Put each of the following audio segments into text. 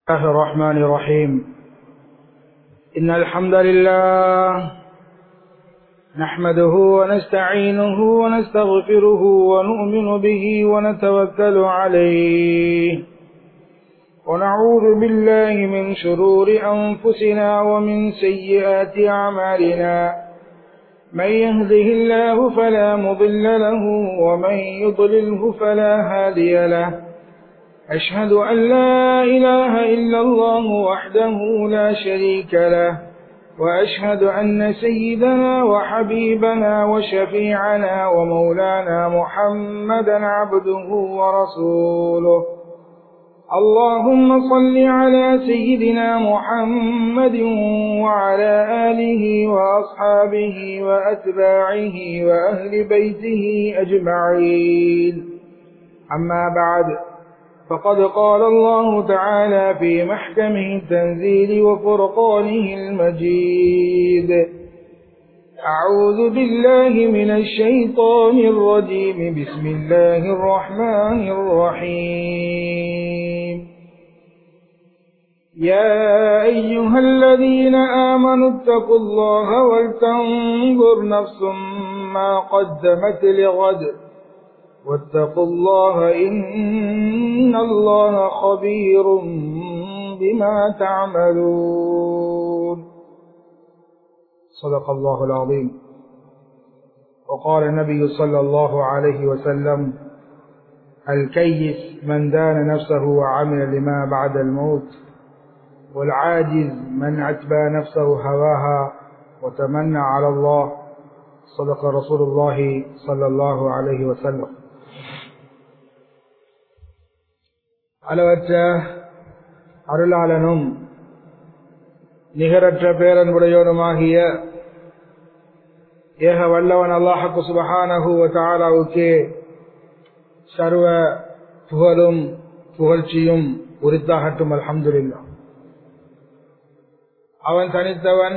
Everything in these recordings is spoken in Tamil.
الله الرحمن الرحيم إن الحمد لله نحمده ونستعينه ونستغفره ونؤمن به ونتوكل عليه ونعوذ بالله من شرور أنفسنا ومن سيئات أعمالنا من يهده الله فلا مضل له ومن يضلله فلا هادي له أشهد أن لا إله إلا الله وحده لا شريك له وأشهد أن سيدنا وحبيبنا وشفيعنا ومولانا محمدا عبده ورسوله اللهم صل على سيدنا محمد وعلى آله وأصحابه وأتباعه وأهل بيته أجمعين أما بعد فقد قال الله تعالى في محكمه التنزيل وفرقانه المجيد أعوذ بالله من الشيطان الرجيم بسم الله الرحمن الرحيم يا أيها الذين آمنوا اتقوا الله ولتنظر نفس ما قدمت لغد واتقوا الله إن الله خبير بما تعملون صدق الله العظيم وقال النبي صلى الله عليه وسلم الكيس من دان نفسه وعمل لما بعد الموت والعاجز من عتبى نفسه هواها وتمنى على الله صدق رسول الله صلى الله عليه وسلم அளவற்ற அருளாளனும் நிகரற்ற பேரன்புடையோனுமாகிய ஏக வல்லவன் அல்லாஹக்கு சுபஹானஹு தாலாவுக்கே சர்வ புகழும் புகழ்ச்சியும் உரித்தாகட்டும் அல்ஹம்துலில்லா அவன் தனித்தவன்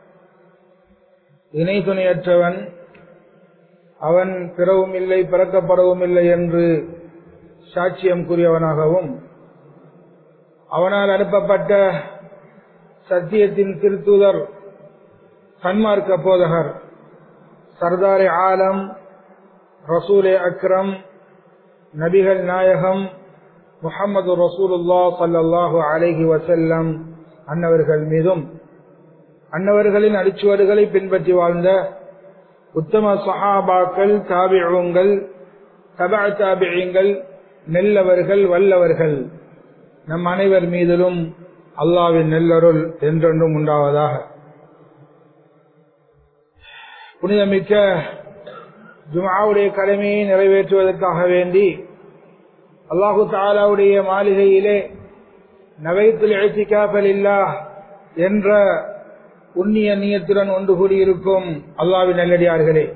இணை துணையற்றவன் அவன் பிறவும் இல்லை பிறக்கப்படவும் இல்லை என்று சாட்சியம் கூறியவனாகவும் அவனால் அனுப்பப்பட்ட சத்தியத்தின் திருத்தூதர் சன்மார்க்க போதகர் சர்தாரே ஆலம் ரசூலே அக்ரம் நபிகள் நாயகம் முகமது ரசூலுல்லா சல்லாஹூ அலஹி வசல்லம் அன்னவர்கள் மீதும் அன்னவர்களின் அடிச்சுவடுகளை பின்பற்றி வாழ்ந்த உத்தம சஹாபாக்கள் தாபிழங்கள் தபா தாபியங்கள் நெல்லவர்கள் வல்லவர்கள் நம் அனைவர் மீதிலும் அல்லாவின் நெல்லருள் என்றென்றும் உண்டாவதாக புனிதமிக்க ஜுமாவுடைய கடமையை நிறைவேற்றுவதற்காக வேண்டி அல்லாஹு தாலாவுடைய மாளிகையிலே நவைத்துல் எழுத்திக்காப்பல் இல்லா என்ற உன்னிய நீயத்துடன் ஒன்று கூடியிருக்கும் அல்லாவின் நல்லடியார்களே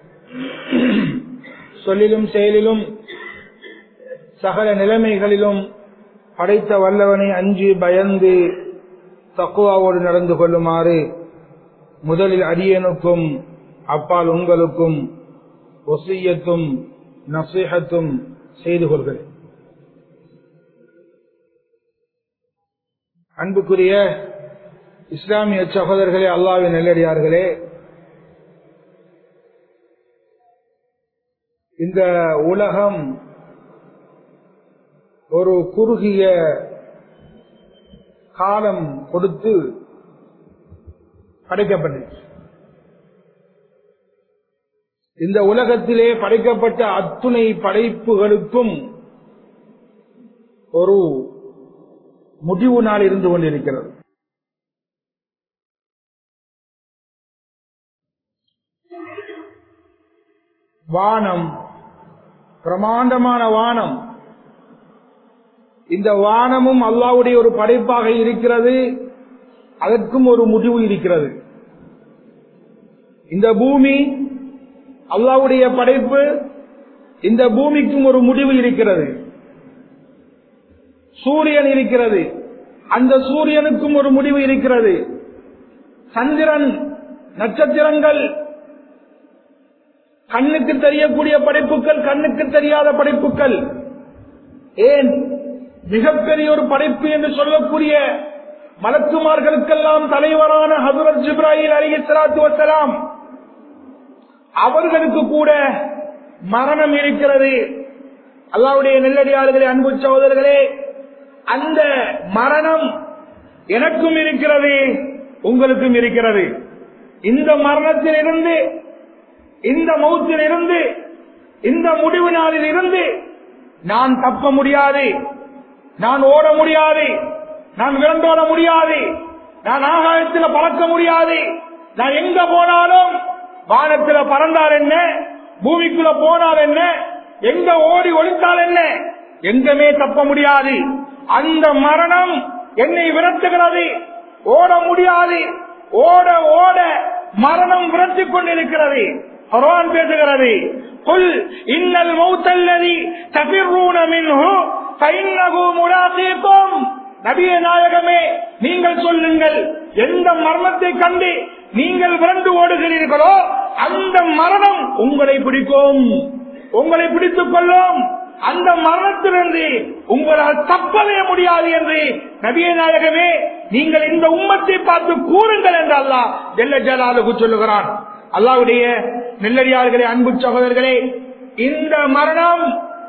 சொல்லிலும் செயலிலும் சகல நிலைமைகளிலும் படைத்த வல்லவனை அஞ்சு பயந்து தக்குவாவோடு நடந்து கொள்ளுமாறு முதலில் அரியனுக்கும் அப்பால் உங்களுக்கும் ஒசியத்தும் நசீகத்தும் செய்து கொள்கிறேன் அன்புக்குரிய இஸ்லாமிய சகோதரர்களே அல்லாவின் நெல்லடியார்களே இந்த உலகம் ஒரு குறுகிய காலம் கொடுத்து படைக்கப்பட்டது இந்த உலகத்திலே படைக்கப்பட்ட அத்துணை படைப்புகளுக்கும் ஒரு முடிவு நாள் இருந்து கொண்டிருக்கிறது வானம் பிரமாண்டமான வானம் இந்த வானமும் அல்லாவுடைய ஒரு படைப்பாக இருக்கிறது அதற்கும் ஒரு முடிவு இருக்கிறது இந்த பூமி அல்லாவுடைய படைப்பு இந்த பூமிக்கும் ஒரு முடிவு இருக்கிறது சூரியன் இருக்கிறது அந்த சூரியனுக்கும் ஒரு முடிவு இருக்கிறது சந்திரன் நட்சத்திரங்கள் கண்ணுக்கு தெரியக்கூடிய படைப்புகள் கண்ணுக்கு தெரியாத படைப்புகள் ஏன் மிகப்பெரிய ஒரு படைப்பு என்று சொல்லக்கூடிய மலக்குமார்களுக்கெல்லாம் தலைவரான ஹசரத் ஜிப்ராஹில் அலி சலாத்து வசலாம் அவர்களுக்கு கூட மரணம் இருக்கிறது அல்லாவுடைய நெல்லடியாளர்களே அன்பு சகோதரர்களே அந்த மரணம் எனக்கும் இருக்கிறது உங்களுக்கும் இருக்கிறது இந்த மரணத்தில் இருந்து இந்த மௌத்தில் இருந்து இந்த முடிவு நாளில் இருந்து நான் தப்ப முடியாது நான் ஓட முடியாது நான் விரண்டோட முடியாது நான் ஆகாயத்தில் பறக்க முடியாது நான் எங்க போனாலும் வானத்தில் பறந்தால் என்ன பூமிக்குள்ள போனால் என்ன எங்க ஓடி ஒழித்தால் என்ன எங்கமே தப்ப முடியாது அந்த மரணம் என்னை விரட்டுகிறது ஓட முடியாது ஓட ஓட மரணம் விரட்டிக் கொண்டிருக்கிறது குர்ஆன் பேசுகிறது குல் இன்னல் மௌத்தல்லதி தஃபிரூன மின்ஹு ஃபஇன்னஹு முலாகீக்கும் நபியே நாயகமே நீங்கள் சொல்லுங்கள் எந்த மரணத்தை கண்டு நீங்கள் விரண்டு ஓடுகிறீர்களோ அந்த மரணம் உங்களை பிடிக்கும் உங்களை பிடித்துக் கொள்ளும் அந்த மரணத்திலிருந்து உங்களால் தப்பவே முடியாது என்று நபிய நாயகமே நீங்கள் இந்த உம்மத்தை பார்த்து கூறுங்கள் என்று அல்லாஹ் ஜெல்ல ஜலாலுக்கு சொல்லுகிறான் அல்லாவுடைய நெல்லடியார்களே அன்பு சகோதரர்களே இந்த மரணம்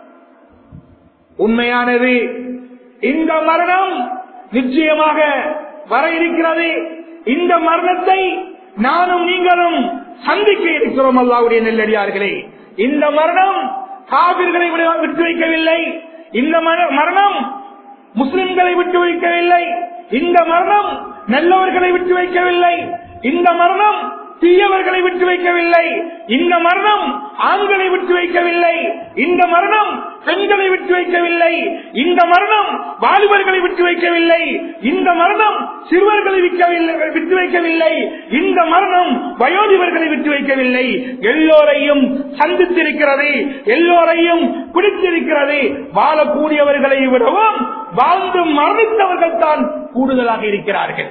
உண்மையானது இந்த மரணம் நிச்சயமாக வர இருக்கிறது இந்த மரணத்தை நானும் நீங்களும் சந்திக்க இருக்கிறோம் அல்லாவுடைய நெல்லடியார்களே இந்த மரணம் காவிர்களை விட்டு வைக்கவில்லை இந்த மரணம் முஸ்லிம்களை விட்டு வைக்கவில்லை இந்த மரணம் நல்லவர்களை விட்டு வைக்கவில்லை இந்த மரணம் தீயவர்களை விட்டு வைக்கவில்லை இந்த மரணம் ஆண்களை விட்டு வைக்கவில்லை இந்த மரணம் பெண்களை விட்டு வைக்கவில்லை இந்த மரணம் வாலிபர்களை விட்டு வைக்கவில்லை இந்த மரணம் சிறுவர்களை விட்டு வைக்கவில்லை இந்த மரணம் வயோதிபர்களை விட்டு வைக்கவில்லை எல்லோரையும் சந்தித்திருக்கிறது எல்லோரையும் பிடித்திருக்கிறது வாழக்கூடியவர்களை விடவும் வாழ்ந்து மரணித்தவர்கள் தான் கூடுதலாக இருக்கிறார்கள்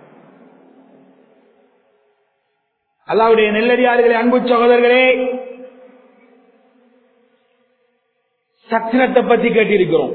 அல்லாவுடைய நெல்லடியார்களே அன்பு சகோதரர்களே சக்னத்தை பத்தி கேட்டிருக்கிறோம்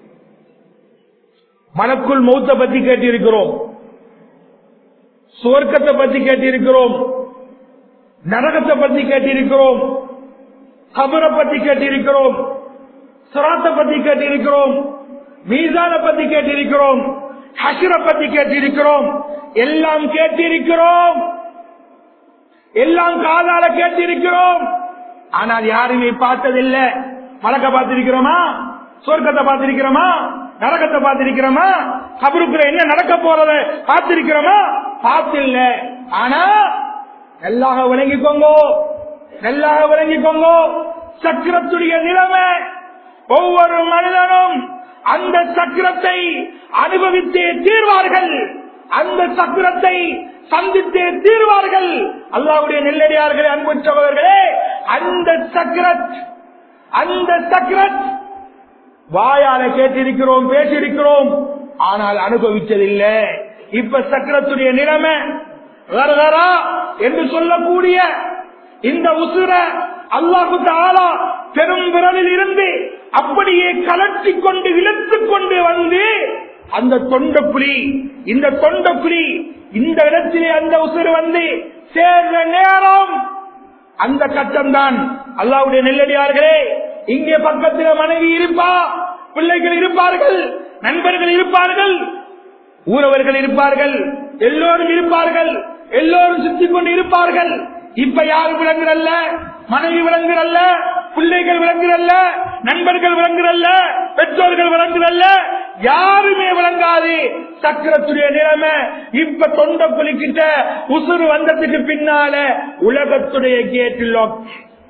மனக்குள் மௌத்த பத்தி கேட்டிருக்கிறோம் சுவர்க்கத்தை பத்தி கேட்டிருக்கிறோம் நரகத்தை பத்தி கேட்டிருக்கிறோம் கபரை பத்தி கேட்டிருக்கிறோம் சுராத்தை பத்தி கேட்டிருக்கிறோம் மீசான பத்தி கேட்டிருக்கிறோம் ஹசிர பத்தி கேட்டிருக்கிறோம் எல்லாம் கேட்டிருக்கிறோம் எல்லாம் காதால கேட்டிருக்கிறோம் ஆனால் யாருமே பார்த்ததில்லை மலக்க பார்த்திருக்கிறோமா சொர்க்கத்தை பார்த்திருக்கிறோமா நரகத்தை பார்த்திருக்கிறோமா கபருக்குற என்ன நடக்க போறத பார்த்திருக்கிறோமா பார்த்தில்ல ஆனா நல்லாக விளங்கிக்கோங்கோ நல்லாக விளங்கிக்கோங்கோ சக்கரத்துடைய நிலைமை ஒவ்வொரு மனிதனும் அந்த சக்கரத்தை அனுபவித்தே தீர்வார்கள் அந்த சக்கரத்தை சந்தித்தே தீர்வார்கள் அல்லாவுடைய நெல்லடியார்களே அன்பு சகோதரர்களே அந்த சக்கரத் அந்த சக்கரத் வாயால கேட்டிருக்கிறோம் பேசியிருக்கிறோம் ஆனால் அனுபவித்ததில்லை இப்ப சக்கரத்துடைய நிலைமை வரதரா என்று சொல்லக்கூடிய இந்த உசுர அல்லாஹு தாலா பெரும் விரலில் இருந்து அப்படியே கலட்டி கொண்டு இழுத்துக் கொண்டு வந்து அந்த தொண்டக்குழி இந்த தொண்டக்குழி இந்த இடத்திலே அந்த உசுறு வந்து சேர்ந்த நேரம் அந்த கட்டம்தான் அல்லாவுடைய நெல்லடியார்களே இங்கே பக்கத்தில் மனைவி இருப்பா பிள்ளைகள் இருப்பார்கள் நண்பர்கள் இருப்பார்கள் ஊரவர்கள் இருப்பார்கள் எல்லோரும் இருப்பார்கள் எல்லோரும் சுத்திக் கொண்டு இருப்பார்கள் இப்ப யாரு விளங்குறல்ல மனைவி விளங்குறல்ல பிள்ளைகள் விளங்குறல்ல நண்பர்கள் விளங்குறல்ல பெற்றோர்கள் விளங்குறல்ல யாருமே விளங்காது சக்கரத்துடைய நிலைமை இப்ப தொண்ட குளிக்கிட்ட உசுறு வந்ததுக்கு பின்னால உலகத்துடைய கேட்டு லாக்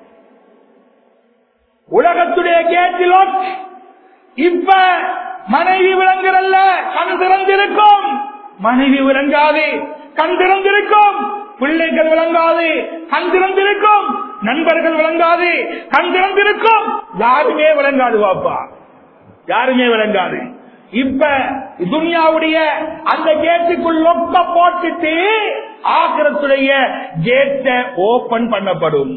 உலகத்துடைய கேட்டு லாக் இப்ப மனைவி விளங்குறல்ல கண் திறந்திருக்கும் மனைவி விளங்காது கண் திறந்திருக்கும் பிள்ளைகள் விளங்காது கண் திறந்திருக்கும் நண்பர்கள் விளங்காது கண் திறந்திருக்கும் யாருமே விளங்காது பாப்பா யாருமே விளங்காது இப்ப துனியாவுடைய அந்த கேட்டுக்குள் லொக்க போட்டுட்டு ஆகிரத்துடைய கேட்டை ஓபன் பண்ணப்படும்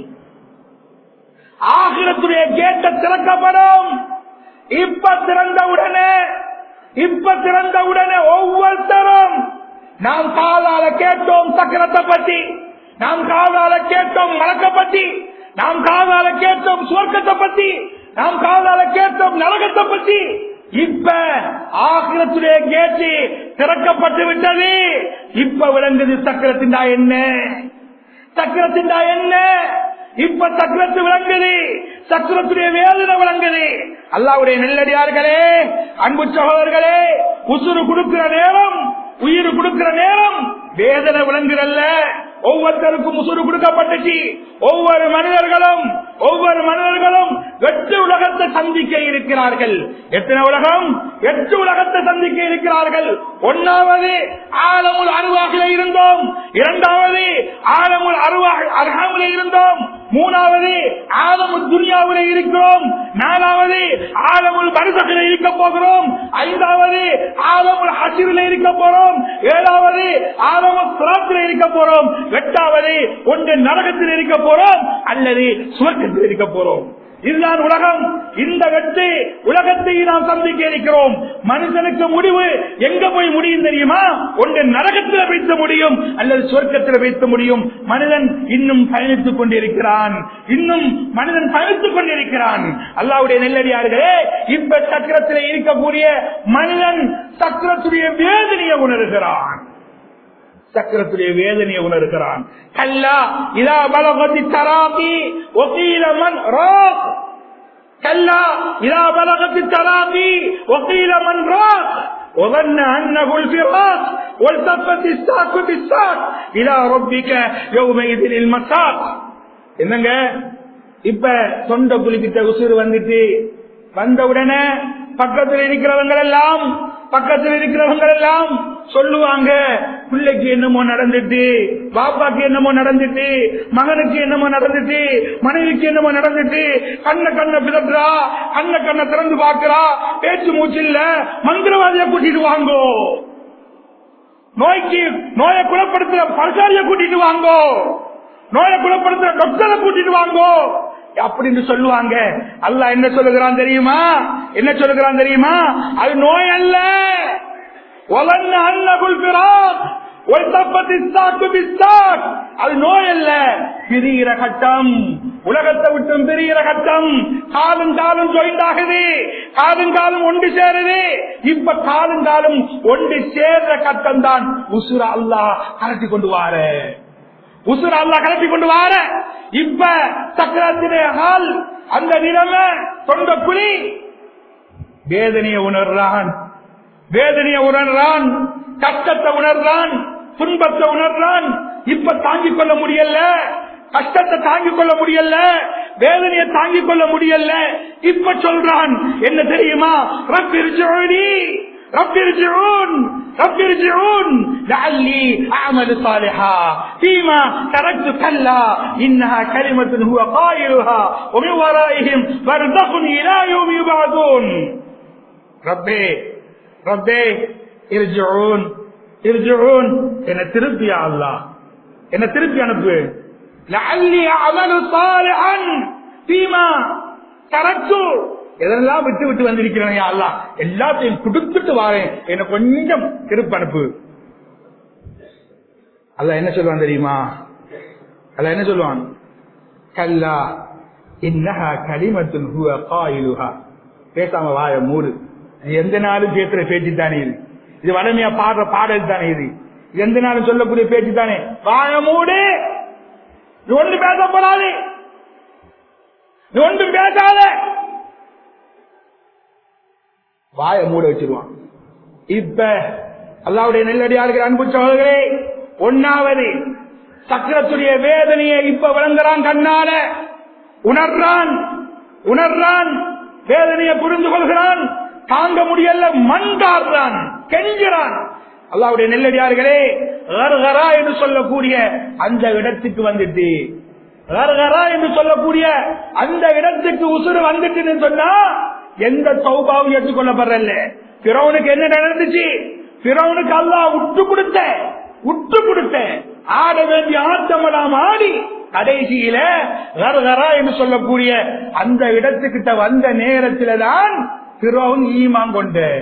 ஆகிரத்துடைய கேட்டை திறக்கப்படும் இப்ப திறந்த உடனே இப்ப திறந்த உடனே ஒவ்வொருத்தரும் நாம் காதால கேட்டோம் சக்கரத்தை பத்தி நாம் காதால கேட்டோம் மலக்க பத்தி நாம் காதால கேட்டோம் சுவர்க்கத்தை பத்தி நாம் காதால கேட்டோம் நரகத்தை பத்தி இப்ப ஆகிரத்துடைய கேட்டு திறக்கப்பட்டு விட்டது இப்ப விளங்குது சக்கரத்தின் என்ன சக்கரத்தின் என்ன இப்ப சக்கரத்து விளங்குது சக்கரத்துடைய வேதனை விளங்குது அல்லாவுடைய நெல்லடியார்களே அன்பு சகோதரர்களே உசுறு கொடுக்கிற நேரம் உயிர் கொடுக்கிற நேரம் வேதனை விளங்குறல்ல ஒவ்வொருத்தருக்கும் உசுறு கொடுக்கப்பட்டுச்சு ஒவ்வொரு மனிதர்களும் ஒவ்வொரு மனிதர்களும் எட்டு உலகத்தை சந்திக்க இருக்கிறார்கள் எத்தனை உலகம் எட்டு உலகத்தை சந்திக்க இருக்கிறார்கள் ஒன்னாவது ஆலமுல் அருவாகில இருந்தோம் இரண்டாவது ஆலமுல் அருவாக அருகாமில இருந்தோம் மூணாவது ஆலமுல் துனியாவில இருக்கிறோம் நாலாவது ஆலமுல் பரிசத்தில இருக்க போகிறோம் ஐந்தாவது ஆலமுல் ஹசிரில இருக்க போறோம் ஏழாவது ஆலமுல் சுராத்தில இருக்க போறோம் எட்டாவது ஒன்று நரகத்தில் இருக்க போறோம் அல்லது சுவர்க்கத்தில் இருக்க போறோம் இதுதான் உலகம் இந்த வெற்றி உலகத்தை நாம் சந்திக்க இருக்கிறோம் மனுஷனுக்கு முடிவு எங்க போய் முடியும் தெரியுமா ஒன்று நரகத்தில் வைத்து முடியும் அல்லது சொர்க்கத்தில் வைத்து முடியும் மனிதன் இன்னும் பயணித்துக் கொண்டிருக்கிறான் இன்னும் மனிதன் பயணித்துக் கொண்டிருக்கிறான் அல்லாவுடைய நெல்லடியார்களே இப்ப சக்கரத்தில் இருக்கக்கூடிய மனிதன் சக்கரத்துடைய வேதனையை உணர்கிறான் சக்கரத்துடைய வேதனையை உணர்கிறான் கல்லா இதா பலகத்தி தராகி ஒகீல மன் ராக் كلا إذا بلغت التراقي وقيل من راق وظن أنه الفراق والتفت الساق بالساق إلى ربك يومئذ المساق என்னங்க இப்ப தொண்ட குளிக்கிட்ட உசுறு வந்துட்டு வந்த உடனே பக்கத்தில் இருக்கிறவங்க எல்லாம் பக்கத்தில் இருக்கிறவங்க எல்லாம் சொல்லுவாங்க பிள்ளைக்கு என்னமோ நடந்துட்டு பாப்பாக்கு என்னமோ நடந்துட்டு மகனுக்கு என்னமோ நடந்துட்டு மனைவிக்கு என்னமோ நடந்துட்டு கண்ண கண்ண பிதற்றா கண்ண கண்ண திறந்து பாக்குறா பேச்சு மூச்சு இல்ல மந்திரவாதிய கூட்டிட்டு வாங்கோ நோய்க்கு நோயை குணப்படுத்துற பரிசாரிய கூட்டிட்டு வாங்கோ நோயை குணப்படுத்துற டாக்டரை கூட்டிட்டு வாங்கோ அப்படின்னு சொல்லுவாங்க அல்ல என்ன சொல்லுகிறான் தெரியுமா என்ன சொல்லுகிறான் தெரியுமா அது நோய் அல்ல ஒலன்ன அன்னகுல் பிராக் அது நோய் அல்ல பிரிகிற கட்டம் உலகத்தை விட்டும் பிரிகிற கட்டம் காலும் காலும் ஜாயிண்ட் ஆகுது காலும் காலும் ஒன்று சேருது இப்ப காலும் காலும் ஒன்று சேர்ற கட்டம் தான் உசுர அல்லா கலட்டி கொண்டு வார உசுர அல்லா கலட்டி கொண்டு வார இப்ப சக்கரத்திலே ஹால் அந்த நிலைமை தொண்ட குழி வேதனையை உணர்றான் வேதனையை உணர்றான் கஷ்டத்தை உணர்றான் துன்பத்தை உணர்றான் இப்ப தாங்கிக் கொள்ள முடியல கஷ்டத்தை தாங்கிக் கொள்ள முடியல வேதனையை தாங்கிக் கொள்ள முடியல இப்ப சொல்றான் என்ன தெரியுமா ரப்பிரிஜோனி ربرجعون ربرجعون لعلي أعمل صالحا فيما تركت كلا إنها كلمة هو قائلها ومن ورائهم برزخ إلى يوم يبعثون ربي ربي ارجعون ارجعون என்ன திருப்பி அல்லா என்ன திருப்பி அனுப்பு لعلي أعمل صالحا فيما تركت எதெல்லாம் விட்டு விட்டு வந்திருக்கிறேன் அல்லா எல்லாத்தையும் கொடுத்துட்டு வாரேன் என்ன கொஞ்சம் திருப்பி அனுப்பு அல்ல என்ன சொல்லுவான் தெரியுமா அல்ல என்ன சொல்லுவான் கல்லா இன்னஹா கலிமத்துன் ஹுவ காயிலுஹா பேசாம வாய மூடு இது எந்த நாளும் பேசுற பேச்சு தானே இது இது வடமையா பாடுற பாடல் தானே இது இது எந்த நாளும் சொல்லக்கூடிய பேச்சு தானே வாய மூடு இது ஒன்று பேசப்படாது இது ஒன்றும் பேசாத வாய மூட வச்சிருவான் இப்ப அல்லாவுடைய நெல்லடியார்கள் அன்பு சகோதரே ஒன்னாவது சக்கரத்துடைய வேதனையை இப்ப விளங்குறான் கண்ணால உணர்றான் உணர்றான் வேதனையை புரிந்து கொள்கிறான் தாங்க முடியல மண்டாடுறான் கெஞ்சுறான் அல்லாவுடைய நெல்லடியார்களே கர்கரா என்று சொல்லக்கூடிய அந்த இடத்துக்கு வந்துட்டு கர்கரா என்று சொல்லக்கூடிய அந்த இடத்துக்கு உசுறு வந்துட்டுன்னு சொன்னா எந்த சௌபாவும் ஏற்றுக்கொள்ளப்படுறல்ல பிறவனுக்கு என்ன நடந்துச்சு பிறவனுக்கு அல்லா விட்டு கொடுத்த விட்டு கொடுத்த ஆட வேண்டிய ஆட்டமெல்லாம் ஆடி கடைசியில கரகரா என்று சொல்லக்கூடிய அந்த இடத்துக்கிட்ட வந்த நேரத்தில தான் பிறவன் ஈமான் கொண்ட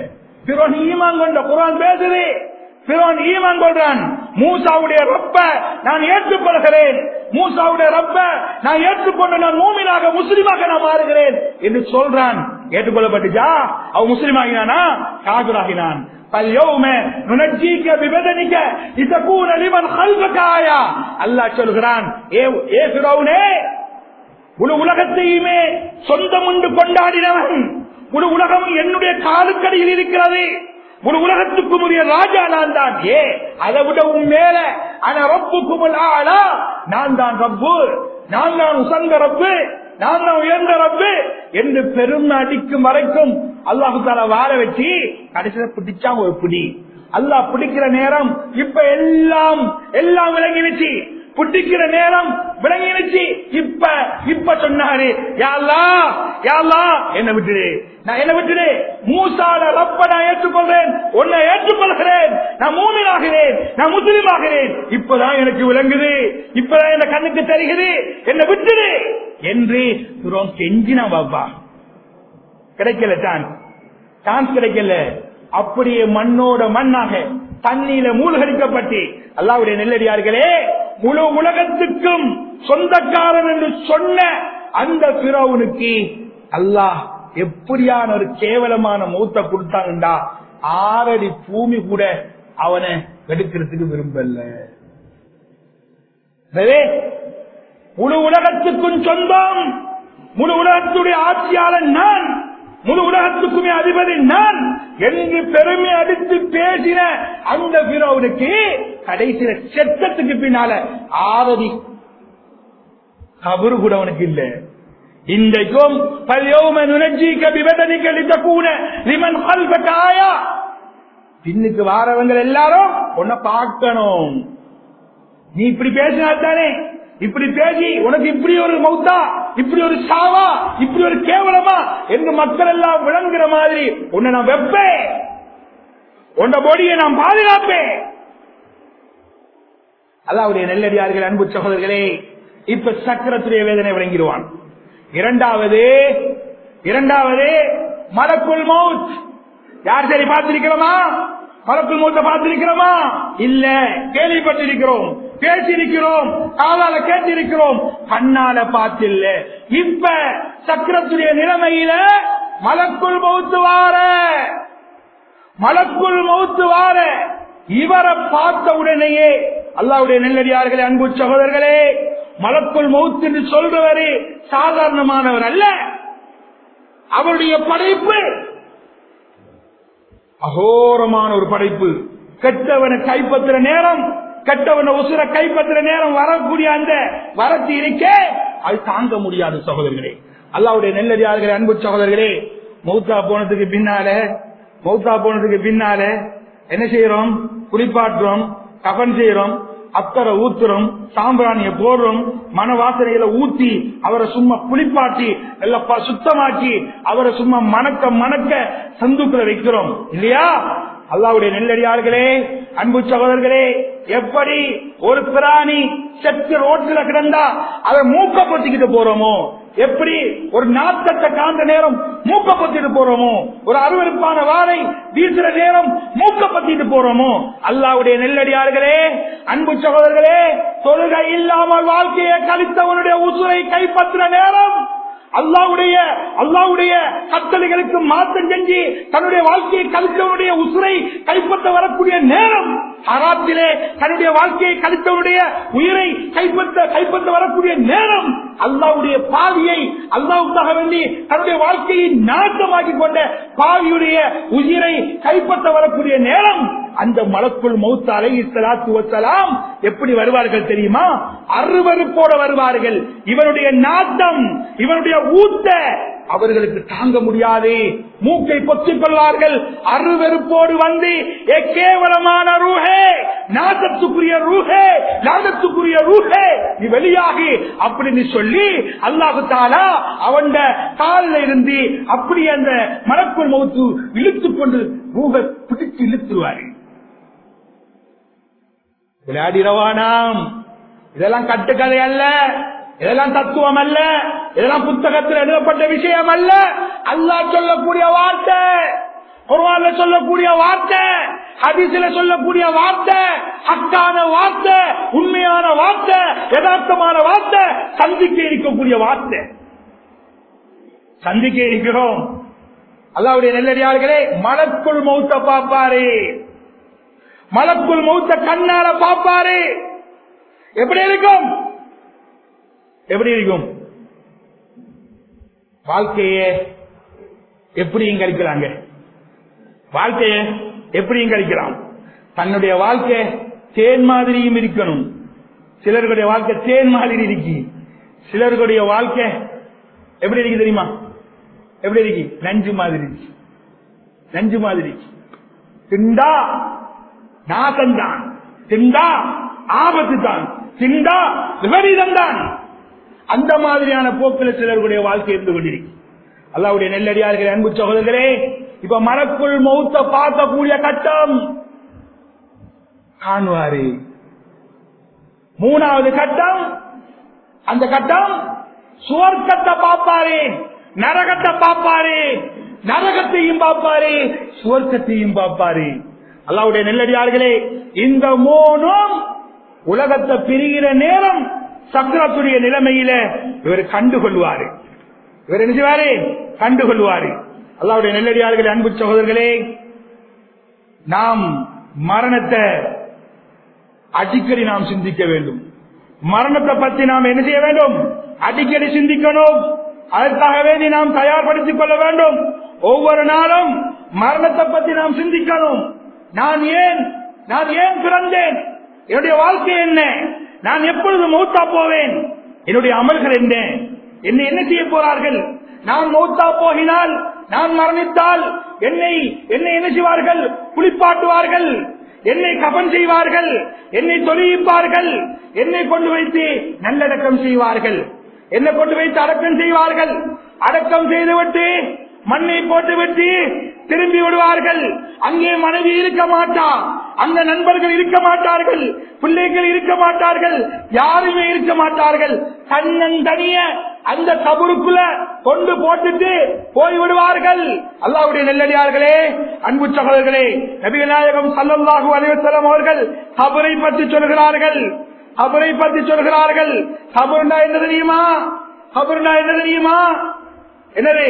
பிறோன் ஈமான் கொண்ட குரான் பேசுது பிறோன் ஈமான் கொள்றான் மூசாவுடைய ரப்ப நான் ஏற்றுக்கொள்கிறேன் மூசாவுடைய ரப்ப நான் ஏற்றுக்கொண்டு நான் மூமினாக முஸ்லிமாக நான் மாறுகிறேன் என்று சொல்றான் ஏற்றுக்கொள்ளப்பட்டுச்சா அவன் முஸ்லிம் ஆகினானா காதுராகினான் فاليوم ننجيك ببدنك لتكون لمن خلفك آية அல்லாஹ் சொல்கிறான் ஏ ஏ ஃபிரௌனே முழு உலகத்தையுமே சொந்தம் உண்டு கொண்டாடினவன் முழு உலகம் என்னுடைய காலுக்கடியில் இருக்கிறது முழு உலகத்துக்கும் உரிய ராஜா நான் தான் ஏ அதை விடவும் மேல ஆன ரப்புக்கும் ஆளா நான் தான் ரப்பு நான் தான் உசந்த ரப்பு நான் தான் உயர்ந்த ரப்பு என்று பெரும் அடிக்கும் வரைக்கும் அல்லாஹு தாலா வாழ வச்சு கடைசியில பிடிச்சா ஒரு பிடி அல்லாஹ் பிடிக்கிற நேரம் இப்ப எல்லாம் எல்லாம் விளங்கிடுச்சு புட்டிக்கிற நேரம் விளங்கிடுச்சு இப்ப இப்ப சொன்னாரு யாழ்லா யாழ்லா என்ன விட்டுடு நான் என்ன விட்டுடு மூசால ரப்ப நான் ஏற்றுக்கொள்றேன் உன்னை ஏற்றுக்கொள்கிறேன் நான் மூமினாகிறேன் நான் முஸ்லீம் ஆகிறேன் இப்பதான் எனக்கு விளங்குது இப்பதான் என் கண்ணுக்கு தெரிகிறது என்ன விட்டுடு என்று துரோம் கெஞ்சினா பாப்பா கிடைக்கல சான்ஸ் சான்ஸ் கிடைக்கல அப்படியே மண்ணோட மண்ணாக தண்ணீர மூழ்கடிக்கப்பட்டு அல்லாவுடைய நெல்லடியார்களே முழு உலகத்துக்கும் சொந்தக்காரன் என்று சொன்ன அந்த பிறவனுக்கு அல்லாஹ் எப்படியான ஒரு கேவலமான மூத்த கொடுத்தாங்கண்டா ஆறடி பூமி கூட அவனை எடுக்கிறதுக்கு விரும்பல எனவே, முழு உலகத்துக்கும் சொந்தம் முழு உலகத்துடைய ஆட்சியாளன் நான் முழு உலகத்துக்குமே அதிபதி நான் என்று பெருமை அடித்து பேசின அந்த பிறவனுக்கு கடைசியில செத்தத்துக்கு பின்னால ஆறதி கபரு கூட அவனுக்கு இல்ல இன்றைக்கும் பல்யோம நுணர்ச்சிக்க விபதனிக்க லித்தக்கூன லிமன் கல்பட்டாயா பின்னுக்கு வாரவங்க எல்லாரும் உன்னை பார்க்கணும் நீ இப்படி பேசினால்தானே இப்படி பேசி உனக்கு இப்படி ஒரு மௌத்தா இப்படி ஒரு சாவா இப்படி ஒரு கேவலமா என்று மக்கள் எல்லாம் விளங்குற மாதிரி உன்னை நான் வெப்பேன் உன்ன பொடியை நான் பாதுகாப்பேன் அல்லாவுடைய நெல்லடியார்கள் அன்பு சகோதரர்களே இப்ப சக்கரத்துடைய வேதனை விளங்கிடுவான் இரண்டாவது இரண்டாவது மலக்குள் மவுத் யார் சரி பார்த்திருக்கிறோமா மலக்குள் மௌத்த பார்த்திருக்கிறோமா இல்ல கேள்விப்பட்டிருக்கிறோம் பேசியிருக்கிறோம் காலால கேட்டிருக்கிறோம் கண்ணால பார்த்தில்ல இப்ப சக்கரத்துடைய நிலைமையில மலக்குள் மௌத்து வார மலக்குள் மௌத்து வார இவரை பார்த்த உடனேயே அல்லாவுடைய நெல்லடியார்களே அன்பு சகோதரர்களே மலக்குள் மௌத் என்று சொல்றவரு சாதாரணமானவர் அல்ல அவருடைய படைப்பு அகோரமான ஒரு படைப்பு கெட்டவனை கைப்பற்றுற நேரம் கெட்டவனை உசுர கைப்பற்றுற நேரம் வரக்கூடிய அந்த வரத்து இருக்கே அது தாங்க முடியாது சகோதரர்களே அல்லாவுடைய நெல்லடியார்களே அன்பு சகோதரர்களே மௌத்தா போனதுக்கு பின்னால மௌத்தா போனதுக்கு பின்னால என்ன செய்யறோம் குளிப்பாட்டுறோம் கபன் செய்யறோம் அத்தரை ஊத்துறோம் சாம்பிராணிய போடுறோம் மன வாசனைகளை ஊத்தி அவரை சும்மா குளிப்பாட்டி எல்லாம் சுத்தமாக்கி அவரை சும்மா மணக்க மணக்க சந்துக்குள்ள வைக்கிறோம் இல்லையா அல்லாவுடைய நெல்லடியார்களே அன்பு சகோதரர்களே எப்படி ஒரு பிராணி செத்து ரோட்ல கிடந்தா அதை மூக்க பொத்திக்கிட்டு போறோமோ எப்படி ஒரு நாத்தத்தை காந்த நேரம் மூக்க பத்திட்டு போறோமோ ஒரு அருவருப்பான வாழை வீசுற நேரம் மூக்க பத்திட்டு போறோமோ அல்லாவுடைய நெல்லடியார்களே அன்பு சகோதரர்களே தொழுகை இல்லாமல் வாழ்க்கையை கழித்தவனுடைய உசுரை கைப்பற்ற நேரம் அல்லாவுடைய அல்லாவுடைய கட்டளைகளுக்கு மாற்றம் செஞ்சு தன்னுடைய வாழ்க்கையை கழித்தவனுடைய உசுரை கைப்பற்ற வரக்கூடிய நேரம் அராத்திலே தன்னுடைய வாழ்க்கையை கழித்தவனுடைய உயிரை கைப்பற்ற கைப்பற்ற வரக்கூடிய நேரம் அல்லாவுடைய பாவியை அல்லாவுக்காக வேண்டி தன்னுடைய வாழ்க்கையை நாட்டமாக்கி கொண்ட பாவியுடைய உயிரை கைப்பற்ற வரக்கூடிய நேரம் அந்த மலக்குள் மௌத்த அலை இஸ்லாத்து வசலாம் எப்படி வருவார்கள் தெரியுமா அருவருப்போட வருவார்கள் இவனுடைய நாட்டம் இவனுடைய ஊத்த அவர்களுக்கு தாங்க முடியாது மூக்கை பொத்திக் கொள்வார்கள் அருவெருப்போடு வந்து "ஏ கேவலமான ரூஹே நாசத்துக்குரிய ரூஹே நாசத்துக்குரிய ரூஹே நீ வெளியாகி அப்படின்னு சொல்லி அல்லாஹு தாலா அவன் காலில் இருந்து அப்படி அந்த மலக்குள் மௌத்து இழுத்துக் கொண்டு ரூஹை பிடித்து இழுத்துருவாரு விளையாடிரவானாம் இதெல்லாம் கட்டுக்கதை அல்ல இதெல்லாம் தத்துவம் அல்ல இதெல்லாம் புத்தகத்தில் எழுதப்பட்ட விஷயம் அல்ல அல்லாஹ் சொல்லக்கூடிய வார்த்தை குர்ஆன்ல சொல்லக்கூடிய வார்த்தை ஹதீஸ்ல சொல்லக்கூடிய வார்த்தை ஹக்கான வார்த்தை உண்மையான வார்த்தை யதார்த்தமான வார்த்தை சந்திக்க இருக்கக்கூடிய வார்த்தை சந்திக்க இருக்கிறோம் அல்லாவுடைய நெல்லடியார்களே மலக்குள் மௌத்த பாப்பாரு மலக்குள் மௌத்த கண்ணால பாப்பாரு எப்படி இருக்கும் எப்படி இருக்கும் வாழ்க்கையே எப்படியும் கழிக்கிறாங்க வாழ்க்கைய எப்படியும் கழிக்கலாம் தன்னுடைய வாழ்க்கை தேன் மாதிரியும் இருக்கணும் சிலருடைய வாழ்க்கை தேன் மாதிரி இருக்கு சிலருடைய வாழ்க்கை எப்படி இருக்கு தெரியுமா எப்படி இருக்கு நஞ்சு மாதிரி இருக்கு நஞ்சு மாதிரி இருக்கு திண்டா நாசம்தான் திண்டா ஆபத்து தான் திண்டா விபரீதம் தான் அந்த மாதிரியான போக்கில் சிலருடைய வாழ்க்கை இருந்து கொண்டிருக்கு அல்லாவுடைய நெல்லடியார்கள் அன்பு சகோதரர்களே இப்ப மனக்குள் மௌத்த பார்க்கக்கூடிய கட்டம் காணுவாரு மூணாவது கட்டம் அந்த கட்டம் சுவர்க்கத்தை பார்ப்பாரு நரகத்தை பார்ப்பாரு நரகத்தையும் பார்ப்பாரு சுவர்க்கத்தையும் பார்ப்பாரு அல்லாவுடைய நெல்லடியார்களே இந்த மூணும் உலகத்தை பிரிகிற நேரம் சக்கரத்துடைய நிலைமையில இவர் கண்டுகொள்வாரு இவர் என்ன செய்வாரு கண்டுகொள்வாரு அல்லாவுடைய நெல்லடியார்களே அன்பு சகோதரர்களே நாம் மரணத்தை அடிக்கடி நாம் சிந்திக்க வேண்டும் மரணத்தை பற்றி நாம் என்ன செய்ய வேண்டும் அடிக்கடி சிந்திக்கணும் அதற்காக வேண்டி நாம் தயார்படுத்திக் கொள்ள வேண்டும் ஒவ்வொரு நாளும் மரணத்தை பற்றி நாம் சிந்திக்கணும் நான் ஏன் நான் ஏன் பிறந்தேன் என்னுடைய வாழ்க்கை என்ன நான் எப்பொழுது மௌத்தா போவேன் என்னுடைய அமல்கள் என்ன என்னை என்ன செய்ய போறார்கள் நான் மௌத்தா போகினால் நான் மரணித்தால் என்னை என்னை என்ன செய்வார்கள் குளிப்பாட்டுவார்கள் என்னை கபன் செய்வார்கள் என்னை தொழிப்பார்கள் என்னை கொண்டு வைத்து நல்லடக்கம் செய்வார்கள் என்னை கொண்டு வைத்து அடக்கம் செய்வார்கள் அடக்கம் செய்துவிட்டு மண்ணை போட்டு விட்டு திரும்பி விடுவார்கள் அங்கே மனைவி இருக்க மாட்டா அங்க நண்பர்கள் இருக்க மாட்டார்கள் பிள்ளைகள் இருக்க மாட்டார்கள் யாருமே இருக்க மாட்டார்கள் தன்னந்தனிய அந்த கபருக்குள்ள கொண்டு போட்டுட்டு போய் விடுவார்கள் அல்லாவுடைய நெல்லடியார்களே அன்பு சகோதரர்களே நபிகள் நாயகம் சல்லல்லாஹு அலைவசலம் அவர்கள் கபரை பற்றி சொல்கிறார்கள் கபரை பற்றி சொல்கிறார்கள் கபருண்டா என்ன தெரியுமா கபருண்டா என்ன தெரியுமா என்னது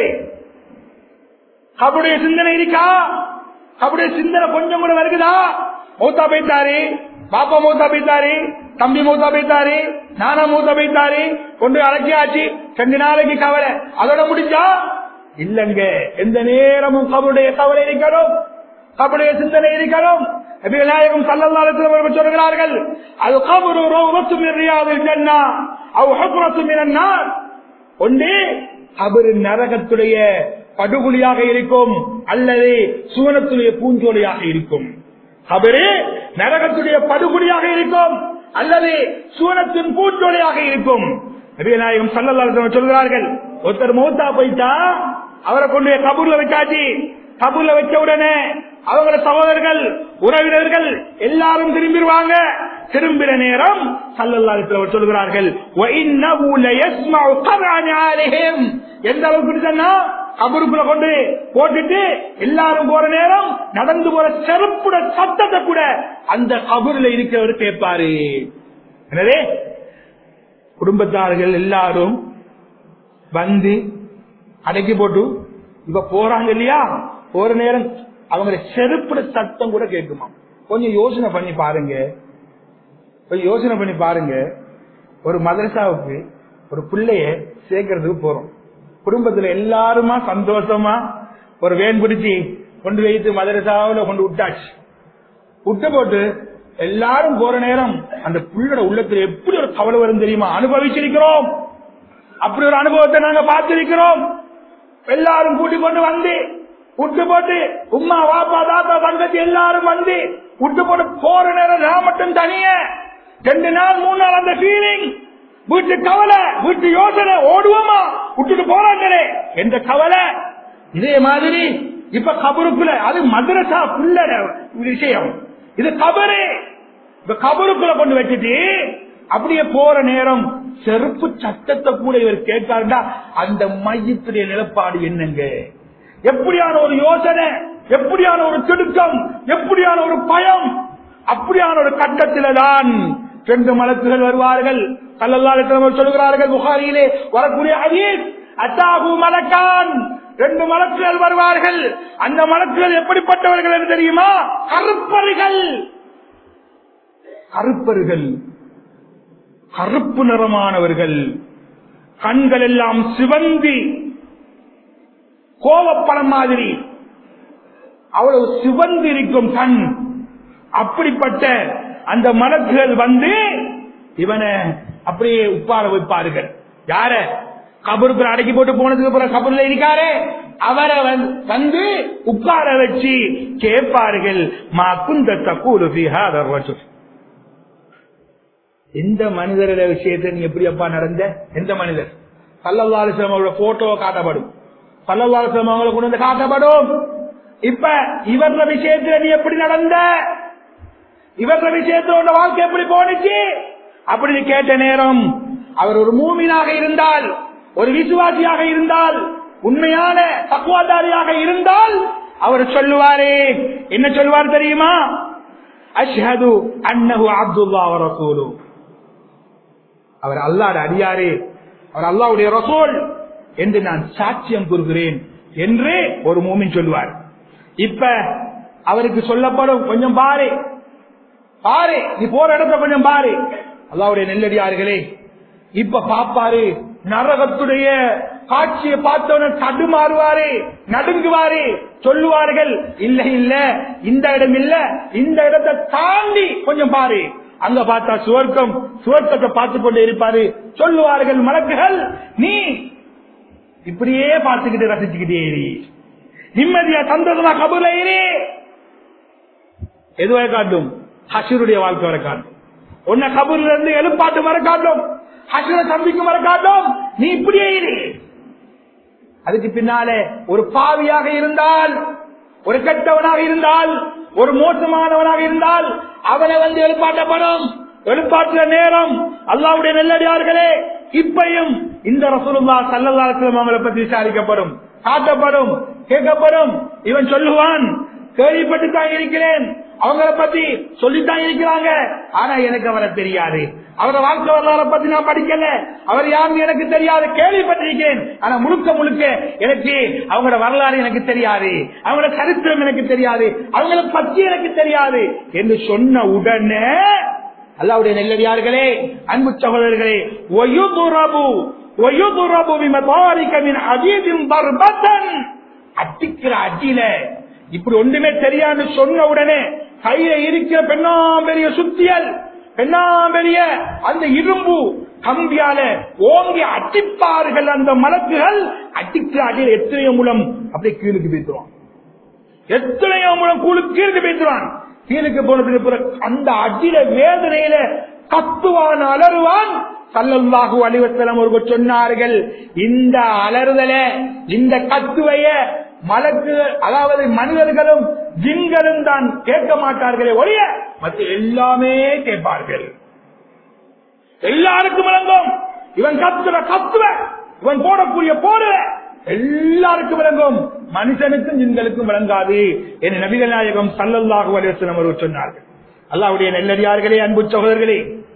கபுடைய சிந்தனை இருக்கா கபுடைய சிந்தனை கொஞ்சம் கூட வருகுதா மூத்தா போய்த்தாரு பாப்பா மூத்தா போய்த்தாரு தம்பி மூத்தா போய்த்தாரு நானா மூத்தா போய்த்தாரு கொண்டு அடக்கியாச்சு ரெண்டு நாளைக்கு கவலை அதோட முடிஞ்சா இல்லங்க எந்த நேரமும் கபருடைய கவலை இருக்கணும் கபுடைய சிந்தனை இருக்கணும் நபிகளாயகம் சல்லல்லாஹு அவர்கள் சொல்கிறார்கள் அது கபரு ரோவத்து மிரியாதில் ஜன்னா அவ் ஹக்ரத்து மினன்னார் ஒன்று கபரு நரகத்துடைய படுகொலியாக இருக்கும் அல்லது சுவனத்துடைய பூஞ்சோலையாக இருக்கும் கபரு நரகத்துடைய படுகொலியாக இருக்கும் அல்லது சுவனத்தின் பூஞ்சோலையாக இருக்கும் நபிகளாயகம் சல்லல்லாஹு சொல்கிறார்கள் ஒருத்தர் மூத்தா போயிட்டா அவரை கொண்டு கபூர்ல வச்சாச்சு கபூர்ல வச்ச உடனே அவங்கள சகோதரர்கள் உறவினர்கள் எல்லாரும் திரும்பிடுவாங்க திரும்பின நேரம் சல்லல்லாஹு சொல்கிறார்கள் எந்த அளவுக்கு சொன்னா கபருக்குள்ள கொண்டு போட்டுட்டு எல்லாரும் போற நேரம் நடந்து போற செருப்புட சத்தத்தை கூட அந்த கபூர்ல இருக்கிறவர் கேட்பாரு எனவே குடும்பத்தார்கள் எல்லாரும் வந்து அடக்கி போட்டு இப்ப போறாங்க இல்லையா போற நேரம் அவங்க செருப்புட சத்தம் கூட கேட்குமா கொஞ்சம் யோசனை பண்ணி பாருங்க கொஞ்சம் யோசனை பண்ணி பாருங்க ஒரு மதரசாவுக்கு ஒரு பிள்ளைய சேர்க்கறதுக்கு போறோம் குடும்பத்துல எல்லாருமா சந்தோஷமா ஒரு வேன் பிடிச்சி கொண்டு வைத்து மதரசாவில கொண்டு விட்டாச்சு விட்ட போட்டு எல்லாரும் போற நேரம் அந்த புள்ளோட உள்ளத்துல எப்படி ஒரு கவலை வரும் தெரியுமா அனுபவிச்சிருக்கிறோம் அப்படி ஒரு அனுபவத்தை நாங்க பார்த்திருக்கிறோம் எல்லாரும் கூட்டிக் கொண்டு வந்து விட்டு போட்டு உமா வாப்பா தாத்தா தங்கச்சி எல்லாரும் வந்து விட்டு போட்டு போற நேரம் நான் மட்டும் தனிய ரெண்டு நாள் மூணு நாள் அந்த ஃபீலிங் வீட்டு கவலை வீட்டு யோசனை ஓடுவோமா விட்டுட்டு போறாங்களே எந்த கவலை இதே மாதிரி இப்ப கபருக்குள்ள அது மதுரசா புள்ள விஷயம் இது கபரு இப்ப கபருக்குள்ள கொண்டு வச்சுட்டு அப்படியே போற நேரம் செருப்பு சத்தத்தை கூட இவர் கேட்டாருண்டா அந்த மையத்துடைய நிலப்பாடு என்னங்க எப்படியான ஒரு யோசனை எப்படியான ஒரு திடுக்கம் எப்படியான ஒரு பயம் அப்படியான ஒரு கட்டத்தில தான் ரெண்டு மலக்குகள் வருவார்கள் கல்லல்லாஹு சொல்கிறார்கள் புகாரியிலே வரக்கூடிய ஹதீஸ் அத்தாகு மலக்கான் ரெண்டு மலக்குகள் வருவார்கள் அந்த மலக்குகள் எப்படிப்பட்டவர்கள் என்று தெரியுமா கருப்பர்கள் கருப்பர்கள் கருப்பு நிறமானவர்கள் கண்கள் எல்லாம் சிவந்தி கோவப்படம் மாதிரி அவ்வளவு சிவந்து இருக்கும் கண் அப்படிப்பட்ட அந்த மலக்குகள் வந்து இவனை அப்படியே உட்கார வைப்பார்கள் யார கபருக்கு அடக்கி போட்டு போனதுக்கு அப்புறம் கபர்ல இருக்காரு அவரை வந்து- வந்து உட்கார வச்சு கேட்பார்கள் மா குந்த தக்கூலு ஃபீஹா ரஜுல் எந்த மனிதரோட விஷயத்தை நீ எப்படி அப்பா நடந்த எந்த மனிதர் சல்லல்லாஸ்லாம் அவரோட போட்டோ காட்டப்படும் சல்லல்லாஸ்லாம் அவங்களை கொண்டு வந்து காட்டப்படும் இப்ப இவர விஷயத்துல நீ எப்படி நடந்த இவர விஷயத்துல உன் வாழ்க்கை எப்படி போனுச்சு அப்படின்னு கேட்ட நேரம் அவர் ஒரு மூமினாக இருந்தால் ஒரு விசுவாசியாக இருந்தால் உண்மையான தக்குவாதாரியாக இருந்தால் அவர் சொல்லுவாரே என்ன சொல்லுவார் தெரியுமா அஷ்ஹது அன்னஹு அப்துல்லா வ ரசூலு அவர் அல்லாட அடியாரே அவர் அல்லாவுடைய ரசூல் என்று நான் சாட்சியம் கூறுகிறேன் என்று ஒரு மூமின் சொல்லுவார் இப்ப அவருக்கு சொல்லப்படும் கொஞ்சம் பாரு பாரு நீ போற இடத்த கொஞ்சம் பாரு அல்லாவுடைய நெல்லடியார்களே இப்ப பாப்பாரு நரகத்துடைய காட்சியை பார்த்தவன தடுமாறுவாரு நடுங்குவாரு சொல்லுவார்கள் இல்ல இல்ல இந்த இடம் இல்ல இந்த இடத்தை தாண்டி கொஞ்சம் பாரு அங்க பார்த்தா சுவர்க்கம் சுவர்க்கத்தை பார்த்து கொண்டு இருப்பாரு சொல்லுவார்கள் மலக்குகள் நீ இப்படியே பார்த்துக்கிட்டு ரசிச்சுக்கிட்டே இரு நிம்மதியா சந்தோஷமா கபூர்ல இரு எதுவாக காட்டும் ஹஷருடைய வாழ்க்கை வர காட்டும் உன்னை கபூர்ல இருந்து எழுப்பாட்டு வர காட்டும் ஹஷரை சந்திக்கும் வர காட்டும் நீ இப்படியே இரு அதுக்கு பின்னாலே ஒரு பாவியாக இருந்தால் ஒரு கெட்டவனாக இருந்தால் ஒரு மோசமானவனாக இருந்தால் அவனை வந்து எழுப்பாட்டப்படும் எழுப்பாட்டுற நேரம் அல்லாவுடைய நெல்லடியார்களே இப்பையும் இந்த ரசூலுல்லா சல்லல்லாஹு அவங்களை பற்றி விசாரிக்கப்படும் காட்டப்படும் கேட்கப்படும் இவன் சொல்லுவான் கேள்விப்பட்டு தான் இருக்கிறேன் அவங்கள பத்தி சொல்லித்தான் இருக்கிறாங்க ஆனா எனக்கு அவரை தெரியாது அவரை வாழ்க்கை வரலாறை பத்தி நான் படிக்கல அவர் யாருன்னு எனக்கு தெரியாது கேள்விப்பட்டிருக்கேன் ஆனா முழுக்க முழுக்க எனக்கு அவங்களோட வரலாறு எனக்கு தெரியாது அவங்களோட சரித்திரம் எனக்கு தெரியாது அவங்கள பத்தி எனக்கு தெரியாது என்று சொன்ன உடனே அல்லாவுடைய நெல்லடியார்களே அன்பு சகோதரர்களே ஒயுதுரபு ஒயுதுரபு விமதாரிகமின் அதீதின் பர்பத்தன் அடிக்கிற அடியில இப்படி ஒன்றுமே தெரியாது சொன்ன உடனே கையில இருக்கிற பெண்ணாம்பெரிய சுத்தியல் பெண்ணாம்பெரிய அந்த இரும்பு கம்பியால ஓங்கி அடிப்பார்கள் அந்த மலக்குகள் அடிக்கிற அடியில் எத்தனையோ மூலம் அப்படியே கீழுக்கு பேசுவான் எத்தனையோ மூலம் கூழு கீழுக்கு பேசுவான் கீழுக்கு போனதுக்கு பிறகு அந்த அடியில வேதனையில கத்துவான் அலறுவான் சல்லல்லாஹு அலிவசலம் அவர்கள் சொன்னார்கள் இந்த அலறுதல இந்த கத்துவைய மலக்கு அதாவது மனிதர்களும் ஜின்களும் தான் கேட்க மாட்டார்களே ஒழிய மற்ற எல்லாமே கேட்பார்கள் எல்லாருக்கும் விளங்கும் இவன் கத்துற கத்துவ இவன் போடக்கூடிய போடுவ எல்லாருக்கும் விளங்கும் மனுஷனுக்கும் ஜின்களுக்கும் விளங்காது என் நபிகள் நாயகம் சல்லல்லாஹு அலிவசலம் அவர்கள் சொன்னார்கள் அல்லாவுடைய நெல்லடியார்களே அன்பு சகோதரர்களே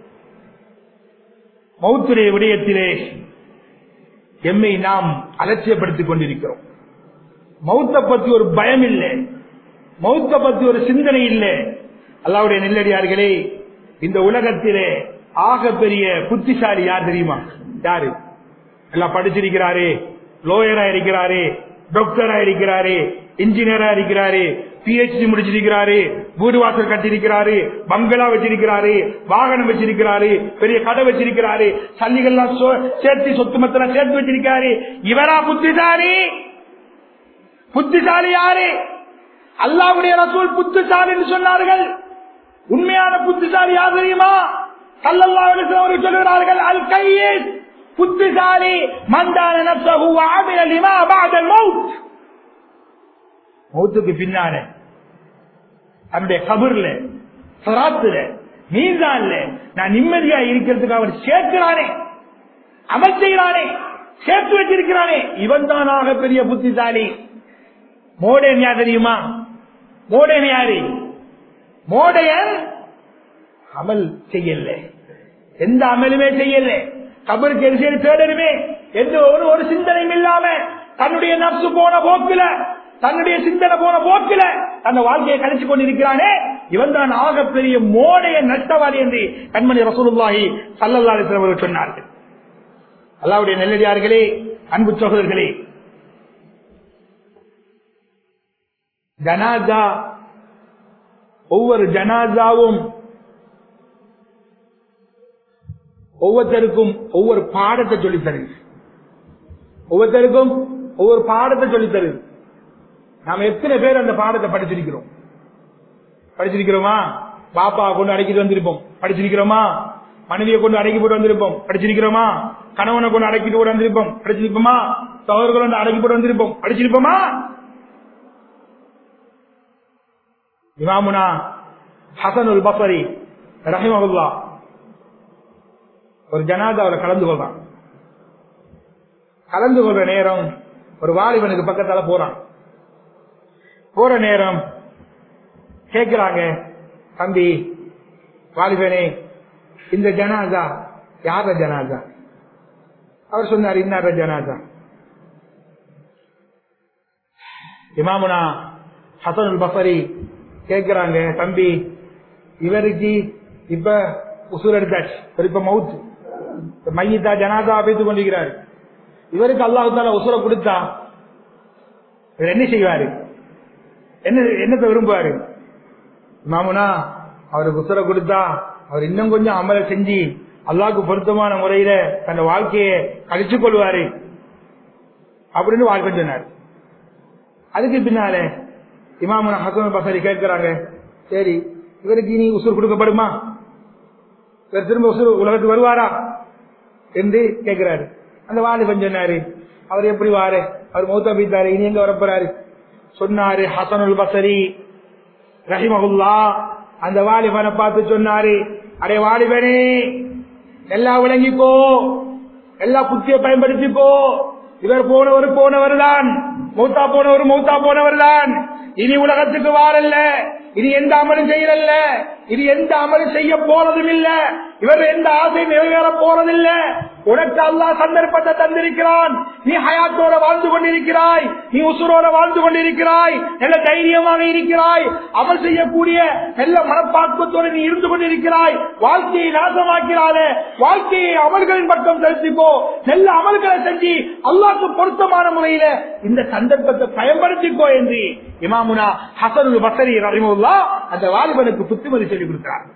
மௌத்துடைய விடயத்திலே எம்மை நாம் அலட்சியப்படுத்திக் கொண்டிருக்கிறோம் மௌத்த பத்தி ஒரு பயம் இல்லை மௌத்த பத்தி ஒரு சிந்தனை இல்லை அல்லாவுடைய நெல்லடியார்களே இந்த உலகத்திலே ஆக பெரிய புத்திசாலி யார் தெரியுமா யாரு எல்லாம் படிச்சிருக்கிறாரு லோயரா இருக்கிறாரு டாக்டரா இருக்கிறாரு இன்ஜினியரா இருக்கிறாரு பிஹெச்டி முடிச்சிருக்கிறாரு வீடு வாசல் கட்டிருக்கிறாரு பங்களா வச்சிருக்கிறாரு வாகனம் வச்சிருக்கிறாரு பெரிய கடை வச்சிருக்கிறாரு சல்லிகள்லாம் சொ- சேர்த்து சொத்து மத்தெல்லாம் சேர்த்து வச்சிருக்காரு இவரா புத்திசாலி புத்திசாலி யாரு அல்லாவுடைய ரசூல் புத்திசாலி என்று சொன்னார்கள் உண்மையான புத்திசாலி யார் தெரியுமா சல்லல்லாஹு அலைஹி வஸல்லம் அவர்கள் சொல்கிறார்கள் அல் கையீஸ் புத்திசாலி மந்தான நப்சஹு வ அமில லிமா பஅதல் மௌத் மௌத்துக்கு பின்னால அவருடைய கபர்ல சராத்துல மீசான்ல நான் நிம்மதியா இருக்கிறதுக்கு அவர் சேர்க்கிறானே அமல் செய்கிறானே சேர்த்து வச்சிருக்கிறானே இவன் தானாக பெரிய புத்திசாலி மோடேன் யா தெரியுமா மோடையன் யாரு மோடையன் அமல் செய்யல எந்த அமலுமே செய்யல கபருக்கு எரிசேரி தேடருமே எந்த ஒரு ஒரு சிந்தனையும் இல்லாம தன்னுடைய நப்சு போன போக்குல தன்னுடைய சிந்தனை போன போக்கில அந்த வாழ்க்கையை கழிச்சு கொண்டிருக்கிறானே இவன் தான் ஆகப்பெரிய மோடைய நஷ்டவாதி என்று கண்மணி ரசூலுல்லாஹி சல்லல்லா அலிஸ்லாம் அவர்கள் சொன்னார்கள் அல்லாவுடைய நெல்லடியார்களே அன்பு சகோதரர்களே ஜனாதா ஒவ்வொரு ஜனாதாவும் ஒவ்வொருத்தருக்கும் ஒவ்வொரு பாடத்தை சொல்லித் தருது ஒவ்வொருத்தருக்கும் ஒவ்வொரு பாடத்தை சொல்லித் தருது நாம எத்தனை பேர் அந்த பாடத்தை படிச்சிருக்கிறோம் படிச்சிருக்கிறோமா பாப்பா கொண்டு அடக்கிட்டு வந்திருப்போம் படிச்சிருக்கிறோமா மனைவியை கொண்டு அடக்கி போட்டு வந்திருப்போம் படிச்சிருக்கிறோமா கணவனை கொண்டு அடக்கிட்டு போட்டு வந்திருப்போம் படிச்சிருப்போமா சகோதரர்கள் கொண்டு அடக்கி போட்டு வந்திருப்போம் படிச்சிருப்போமா இமாமுனா ஹசனுல் பசரி ரஹிமகுல்லா ஒரு ஜனாதாவில் கலந்து கொள்றான் கலந்து கொள்ற நேரம் ஒரு வாலிபனுக்கு பக்கத்தால போறான் போற நேரம் கேட்கிறாங்க தம்பி வாலிபனே இந்த ஜனாதா யார ஜனாதா அவர் சொன்னார் இன்னார ஜனாதா இமாமுனா ஹசனுல் பசரி கேட்கிறாங்க தம்பி இவருக்கு இப்ப உசுர் எடுத்தாச்சு இவர் இப்ப மவுத்து மையத்தா ஜனாதா பேத்துக் கொண்டிருக்கிறார் இவருக்கு அல்லாஹால உசுர கொடுத்தா இவர் என்ன செய்வாரு என்ன என்னத்தை விரும்புவாரு மாமுனா அவருக்கு உசுர கொடுத்தா அவர் இன்னும் கொஞ்சம் அமல செஞ்சு அல்லாவுக்கு பொருத்தமான முறையில தன் வாழ்க்கையை கழிச்சு கொள்வாரு அப்படின்னு வாழ்க்கை சொன்னார் அதுக்கு பின்னால இமாமுனா ஹசன் பசரி கேட்கிறாங்க சரி இவருக்கு இனி உசுர் கொடுக்கப்படுமா இவர் திரும்ப உசுர் உலகத்துக்கு வருவாரா என்று கேட்கிறாரு அந்த வாலிபன் சொன்னாரு அவர் எப்படி வாரு அவர் மௌத்தா பீத்தாரு இனி எங்க வரப்போறாரு சொன்னாரு ஹசனுல் பசரி ரஹிமகுல்லா அந்த வாலிபனை பார்த்து சொன்னாரு அடே வாலிபனே எல்லாம் விளங்கிக்கோ எல்லா புத்திய பயன்படுத்திக்கோ இவர் போனவர் போனவர் தான் மூத்தா போனவர் மூத்தா போனவர் தான் இனி உலகத்துக்கு வாரல்ல இனி எந்த அமலும் செய்யறல்ல இனி எந்த அமலும் செய்ய போறதும் இல்ல இவர் எந்த ஆசையும் நிறைவேற போறதில்ல உனக்கு அல்லா சந்தர்ப்பத்தை தந்திருக்கிறான் நீ ஹயாத்தோட வாழ்ந்து கொண்டிருக்கிறாய் நீ உசுரோட வாழ்ந்து கொண்டிருக்கிறாய் நல்ல தைரியமாக இருக்கிறாய் அமல் செய்யக்கூடிய நல்ல மனப்பாக்குவத்தோடு நீ இருந்து கொண்டிருக்கிறாய் வாழ்க்கையை நாசமாக்கிறாத வாழ்க்கையை அமல்களின் பக்கம் செலுத்திப்போ நல்ல அமல்களை செஞ்சு அல்லாக்கு பொருத்தமான முறையில இந்த சந்தர்ப்பத்தை பயன்படுத்திக்கோ என்று இமாமுனா ஹசனுல் பசரி ரஹிமுல்லா அந்த வாலிபனுக்கு புத்திமதி சொல்லிக் கொடுக்கிறார்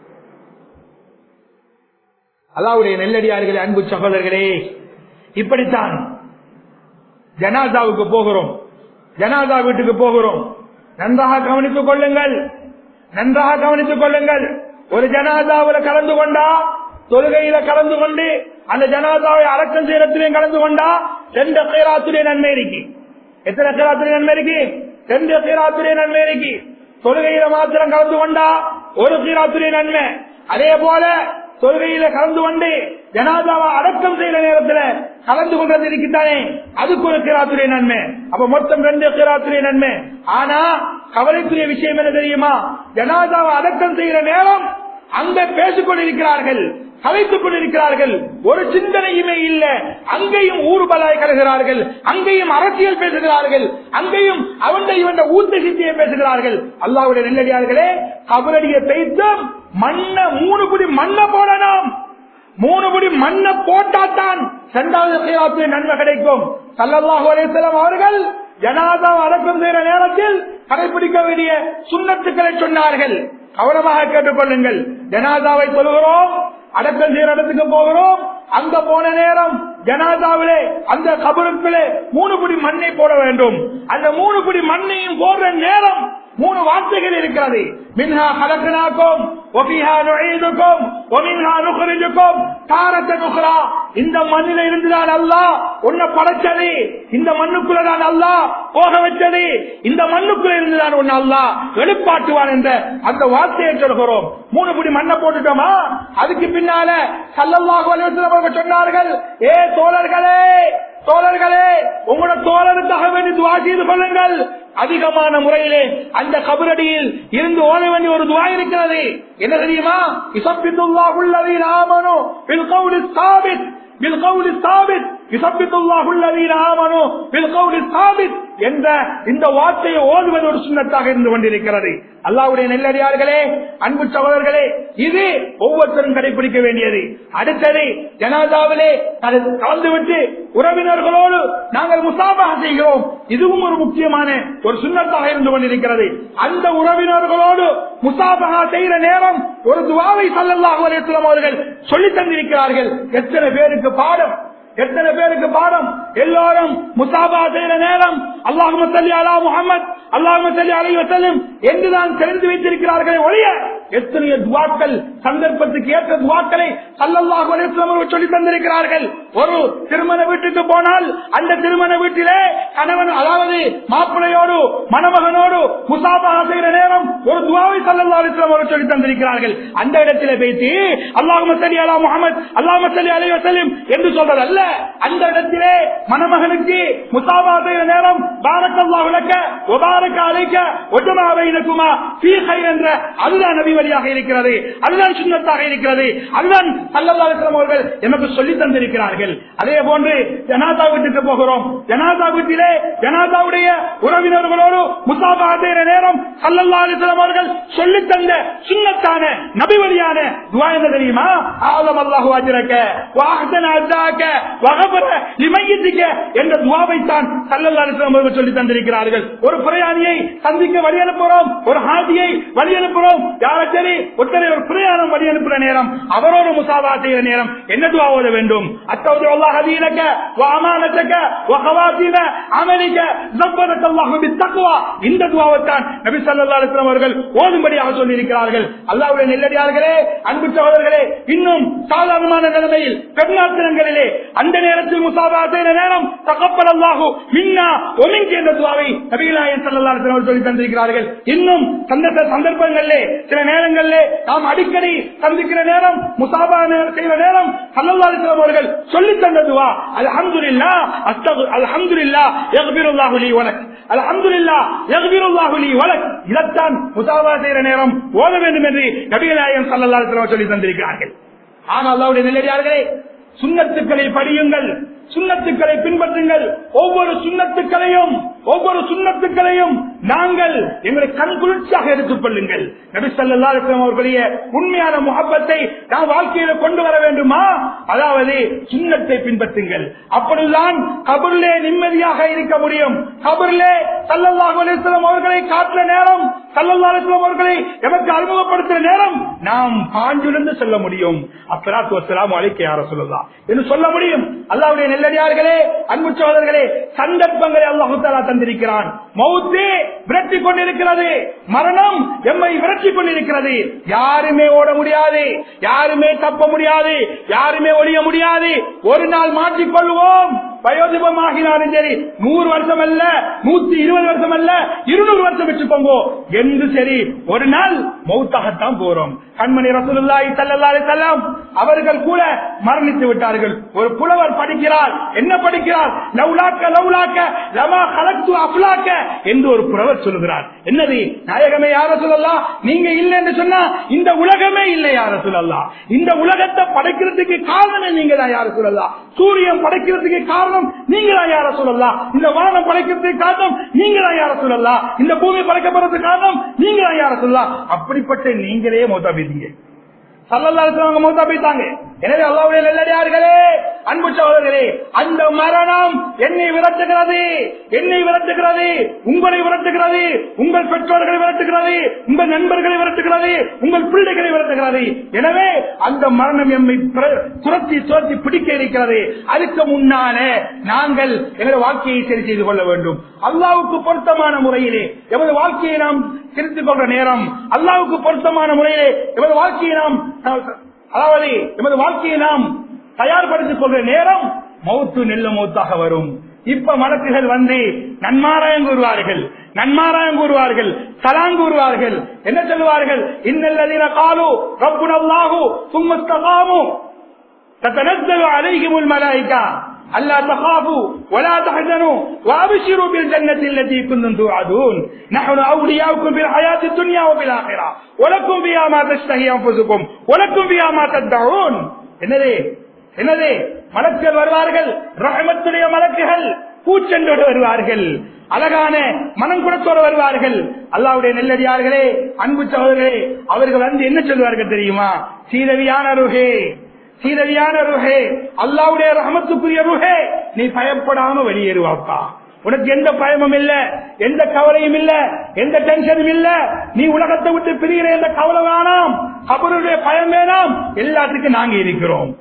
அல்லாவுடைய நெல்லடியார்களே அன்பு சகோதரர்களே இப்படித்தான் ஜனாதாவுக்கு போகிறோம் ஜனாதா வீட்டுக்கு போகிறோம் நன்றாக கவனித்துக் கொள்ளுங்கள் நன்றாக கவனித்துக் கொள்ளுங்கள் ஒரு ஜனாதாவில் கலந்து கொண்டா தொழுகையில கலந்து கொண்டு அந்த ஜனாதாவை அடக்கம் செய்யறதுலையும் கலந்து கொண்டா ரெண்டு பேராத்துடைய நன்மை இருக்கு எத்தனை பேராத்துடைய நன்மை இருக்கு ரெண்டு பேராத்துடைய நன்மை இருக்கு தொழுகையில மாத்திரம் கலந்து கொண்டா ஒரு சீராத்துடைய நன்மை அதே போல தொழுகையில கலந்து கொண்டு ஜனாதாவை அடக்கம் செய்யற நேரத்துல கலந்து கொண்டது இருக்கின்றானே அதுக்கு ஒரு கிராத்துடைய நன்மை அப்ப மொத்தம் ரெண்டு கிராத்துடைய நன்மை ஆனா கவலைக்குரிய விஷயம் என்ன தெரியுமா ஜனாதாவை அடக்கம் செய்யற நேரம் அங்க பேசிக் கொண்டிருக்கிறார்கள் கலைத்துக் கொண்டிருக்கிறார்கள் ஒரு சிந்தனையுமே இல்ல அங்கேயும் ஊர்வலாய் கருகிறார்கள் அங்கேயும் அரசியல் பேசுகிறார்கள் அங்கேயும் அவன் இவன் ஊத்த சித்தியை பேசுகிறார்கள் அல்லாவுடைய நெல்லடியார்களே கபரடியை தைத்தம் மண்ண மூணு குடி மண்ண போடணும் மூணு குடி மண்ண போட்டாத்தான் இரண்டாவது செய்யாத்து நன்மை கிடைக்கும் சல்லல்லாஹு அலைஹிஸ்ஸலாம் அவர்கள் ஜனாதா அடக்கம் செய்கிற நேரத்தில் கடைபிடிக்க வேண்டிய சுண்ணத்துக்களை சொன்னார்கள் கவனமாக கேட்டுக்கொள்ளுங்கள் ஜனாதாவை சொல்கிறோம் அடக்கம் செய்யற இடத்துக்கு போகிறோம் அங்க போன நேரம் ஜனாதாவிலே அந்த கபருக்குள்ளே மூணு குடி மண்ணை போட வேண்டும் அந்த மூணு குடி மண்ணையும் போடுற நேரம் மூணு வார்த்தைகள் இருக்கிறது மின்ஹா கலக்கனாக்கும் ஒபிஹா நுழைதுக்கும் ஒமின்ஹா நுகரிஜுக்கும் தாரத்தை நுகரா இந்த மண்ணில இருந்துதான் அல்லா உன்னை படைச்சது இந்த மண்ணுக்குள்ள தான் அல்லா போக வச்சது இந்த மண்ணுக்குள்ள இருந்துதான் உன்னை அல்லா வெளிப்பாட்டுவான் என்ற அந்த வார்த்தையை சொல்கிறோம் மூணு புடி மண்ணை போட்டுட்டோமா அதுக்கு பின்னால சல்லல்லாஹு அலைஹி வஸல்லம் அவர்கள் சொன்னார்கள் ஏ தோழர்களே தோழர்களே உங்களோட தோழருக்காக வேண்டி துவா செய்து கொள்ளுங்கள் அதிகமான முறையிலே அந்த கபரடியில் இருந்து ஓத வேண்டிய ஒரு துவா இருக்கிறது என்ன தெரியுமா இசப்பித்துள்ளாஹுள்ளதீன் ஆமனோ بالقول الثابت بالقول الثابت يثبت الله الذين آمنوا بالقول الثابت என்ற இந்த வார்த்தையை ஓதுவது ஒரு சுண்ணத்தாக இருந்து கொண்டிருக்கிறது அல்லாவுடைய நெல்லடியார்களே அன்பு சகோதரர்களே இது ஒவ்வொருத்தரும் கடைபிடிக்க வேண்டியது அடுத்தது ஜனாதாவிலே கலந்துவிட்டு உறவினர்களோடு நாங்கள் முசாபாக செய்கிறோம் இதுவும் ஒரு முக்கியமான ஒரு சுண்ணத்தாக இருந்து கொண்டிருக்கிறது அந்த உறவினர்களோடு முசாபகா செய்கிற நேரம் ஒரு துவாவை சல்லல்லாஹு அலைஹிஸ்ஸலாம் அவர்கள் சொல்லி தந்திருக்கிறார்கள் எத்தனை பேருக்கு பாடம் எத்தனை பேருக்கு பாடம் எல்லாரும் முசாபா செய்கிற நேரம் அல்லாஹு சல்லி அலா முகமது அல்லாஹு சல்லி அலி வசல்லம் என்றுதான் தெரிந்து வைத்திருக்கிறார்களே ஒழிய எத்தனைய துவாக்கள் சந்தர்ப்பத்துக்கு ஏற்ற துவாக்களை சல்லல்லாஹு அலைஹிஸ்ஸலாம் அவர்கள் சொல்லி தந்திருக்கிறார்கள் ஒரு திருமண வீட்டுக்கு போனால் அந்த திருமண வீட்டிலே கணவன் அதாவது மாப்பிள்ளையோடு மணமகனோடு முசாபா செய்கிற நேரம் ஒரு துவாவை சல்லல்லாஹு அலைஹிஸ்ஸலாம் அவர்கள் சொல்லி தந்திருக்கிறார்கள் அந்த இடத்திலே பேசி அல்லாஹு சல்லி அலா முகமது அல்லாஹு சல்லி அலி வசல்லம் என்று சொல்றது அல்ல அந்த இடத்திலே மணமகனுக்கு முசாபா செய்கிற நேரம் பாரக்கல்லா விளக்க ஒபாரக்க அழைக்க ஒட்டுமாவைக்குமா பீகை என்ற அதுதான் நபி வழியாக இருக்கிறது அதுதான் சுண்ணத்தாக இருக்கிறது அதுதான் அல்லல்லாஸ்லாம் அவர்கள் எனக்கு சொல்லி தந்திருக்கிறார்கள் அதே போன்று ஜனாதா வீட்டுக்கு போகிறோம் ஜனாதா வீட்டிலே ஜனாதாவுடைய உறவினர்களோடு முசாபா செய்கிற நேரம் சல்லல்லா அலிஸ்லாம் அவர்கள் சொல்லி தந்த சுண்ணத்தான நபி வழியான துவா என்ன தெரியுமா ஆலம் அல்லாஹு அஜரக்க வாஹன அஜாக்க வகபர லிமையத்திக்க என்ற துவாவைத்தான் சல்லல்லா அலிஸ்லாம் அவர்கள் சொல்லி தந்திருக்கிறார்கள் ஒரு பிரயாணியை சந்திக்க வழி அனுப்புகிறோம் ஒரு ஹாஜியை வழி அனுப்புகிறோம் யார சரி ஒருத்தரை ஒரு பிரயாணம் வழி அனுப்புற நேரம் அவரோடு முசாபா செய்கிற நேரம் என்ன துவா ஓத வேண்டும் அத்தவது அல்லாஹ் ஹதீனக்க வாமானத்தக்க வகவாசீன அமெரிக்க ஜப்பரக் அல்லாஹு பித்தக்வா இந்த துவாவைத்தான் நபி ஸல்லல்லாஹு அலைஹி வஸல்லம் அவர்கள் ஓதும்படியாக சொல்லி இருக்கிறார்கள் அல்லாஹ்வுடைய நெல்லடியார்களே அன்பு சகோதரர்களே இன்னும் சாதாரணமான நிலைமையில் பெருநாள் தினங்களிலே அந்த நேரத்தில் முசாபா செய்கிற நேரம் தகப்பல் அல்லாஹு மின்னா ஒமிங்கி என்ற துவாவை நபிகளாயன் ஸல்லல்லாஹு அலைஹி வஸல்லம் சொல்லி தந்திருக்கிறார்கள் இன்னும் சந்தர்ப்ப சந்தர்ப்பங்களிலே சில நேரங்களிலே நாம் அடிக்கடி சந்திக்கிற நேரம் முசாபா செய்கிற நேரம் ஸல்லல்லாஹு அலைஹி வஸல்லம் அவர்கள் சொல்லி தந்த துவா அல்ஹம்துலில்லாஹ் அஸ்தகு அல்ஹம்துலில்லாஹ் யக்பிருல்லாஹு லீ வலக் அல்ஹம்துலில்லாஹ் யக்பிருல்லாஹு லீ வலக் இதத்தான் முசாபா செய்கிற நேரம் ஓத வேண்டும் என்று நபிகளாயன் ஸல்லல்லாஹு அலைஹி வஸல்லம் சொல்லி தந்திருக்கிறார்கள் ஆனால் அல்லாஹ்வுடைய நல்லடியார்களே சுண்ணத்துக்களை படியுங்கள் சுண்ணத்துக்களை பின்பற்றுங்கள் ஒவ்வொரு சுண்ணத்துக்களையும் ஒவ்வொரு சுண்ணத்துக்களையும் நாங்கள் எங்களை கண் குளிர்ச்சியாக எடுத்துக் கொள்ளுங்கள் நபி ஸல்லல்லாஹு அலைஹி வஸல்லம் அவர்களுடைய உண்மையான முகப்பத்தை நாம் வாழ்க்கையில கொண்டு வர வேண்டுமா அதாவது சுண்ணத்தை பின்பற்றுங்கள் அப்பொழுதுதான் கபரிலே நிம்மதியாக இருக்க முடியும் கபரிலே ஸல்லல்லாஹு அலைஹி வஸல்லம் அவர்களை காட்டுற நேரம் ஸல்லல்லாஹு அலைஹி வஸல்லம் அவர்களை எமக்கு அறிமுகப்படுத்துற நேரம் நாம் பாஞ்சுலிருந்து சொல்ல முடியும் அஸ்ஸலாத்து வஸ்ஸலாமு அலைக்க யா ரசூலுல்லாஹ் என்று சொல்ல முடியும் அல்லாஹ்வுடைய நெல்லடியார்களே அன்பு சகோதரர்களே சந்தர்ப்பங்களை அல்லாஹ் தஆலா தந்திருக்கிறான் மௌத்து விரட்டி கொண்டிருக்கிறது மரணம் எம்மை விரட்டி கொண்டிருக்கிறது யாருமே ஓட முடியாது யாருமே தப்ப முடியாது யாருமே ஒழிய முடியாது ஒரு நாள் மாற்றிக்கொள்வோம் வயோதிபமாகினாலும் சரி நூறு வருஷம் அல்ல நூத்தி இருபது வருஷம் அல்ல இருநூறு வருஷம் வச்சுக்கோங்க என்று சரி ஒரு நாள் மௌத்தாகத்தான் போறோம் கண்மணி ரசூலுல்லாஹி ஸல்லல்லாஹு அலைஹி வஸல்லம் அவர்கள் கூட மரணித்து விட்டார்கள் ஒரு புலவர் படிக்கிறார் என்ன படிக்கிறார் லவ்லாக்க லவ்லாக்க லமா கலக்து அஃப்லாக்க என்று ஒரு புலவர் சொல்லுகிறார் என்னது நாயகமே யார சொல்லலாம் நீங்க இல்லை என்று சொன்னா இந்த உலகமே இல்லை யார சொல்லலாம் இந்த உலகத்தை படைக்கிறதுக்கு காரணமே நீங்க தான் யார சொல்லலாம் சூரியன் படைக்கிறதுக்கு காரணம் நீங்க தான் யார சொல்லலாம் இந்த வானம் படைக்கிறதுக்கு காரணம் நீங்க தான் யார சொல்லலாம் இந்த பூமி படைக்கப்படுறதுக்கு காரணம் நீங்க தான் யார சொல்லலாம் அப்படிப்பட்ட நீங்களே மோதா பேசிங்க சல்லல்லாஹு மௌத்தா போயிட்டாங்க எனவே அல்லாவுடைய நெல்லடியார்களே அன்பு சகோதரர்களே அந்த மரணம் என்னை விரட்டுகிறது என்னை விரட்டுகிறது உங்களை விரட்டுகிறது உங்கள் பெற்றோர்களை விரட்டுகிறது உங்கள் நண்பர்களை விரட்டுகிறது உங்கள் பிள்ளைகளை விரட்டுகிறது எனவே அந்த மரணம் எம்மை பிர- துரத்தி துரத்தி பிடிக்க இருக்கிறது அதுக்கு முன்னாலே நாங்கள் எங்களுடைய வாழ்க்கையை சரி செய்து கொள்ள வேண்டும் அல்லாவுக்கு பொருத்தமான முறையிலே எமது வாழ்க்கையை நாம் திருத்திக் கொள்ற நேரம் அல்லாவுக்கு பொருத்தமான முறையிலே எமது வாழ்க்கையை நாம் அதாவது எமது வாழ்க்கையை நாம் தயார்படுத்திக் கொள்ற நேரம் மௌத்து நெல்ல மௌத்தாக வரும் இப்ப மலக்குகள் வந்து நன்மாராயம் கூறுவார்கள் நன்மாராயம் கூறுவார்கள் சலாங் கூறுவார்கள் என்ன சொல்லுவார்கள் இன்னல்லதீன காலு ரப்புனல்லாஹு சும்மஸ்தகாமு தத்தனஸ்தலு அலைஹிமுல் மலாயிகா ألا تخافوا ولا تحزنوا وأبشروا بالجنة التي كنتم توعدون نحن أولياؤكم في الحياة الدنيا وفي الآخرة ولكم فيها ما تشتهي أنفسكم ولكم فيها ما تدعون என்னது என்னது மலக்குகள் வருவார்கள் ரஹமத்துடைய மலக்குகள் பூச்செண்டோடு வருவார்கள் அழகான மனம் குணத்தோடு வருவார்கள் அல்லாவுடைய நெல்லடியார்களே அன்பு சகோதரர்களே அவர்கள் வந்து என்ன சொல்வார்கள் தெரியுமா சீரவியான ருகே சீரவியான ருகே அல்லாவுடைய ரஹமத்துக்குரிய ருகே நீ பயப்படாம வெளியேறுவாப்பா உனக்கு எந்த பயமும் இல்ல எந்த கவலையும் இல்ல எந்த டென்ஷனும் இல்ல நீ உலகத்தை விட்டு பிரிகிற எந்த கவலை வேணாம் அவருடைய பயம் வேணாம் எல்லாத்துக்கும் நாங்க இருக்கிறோம்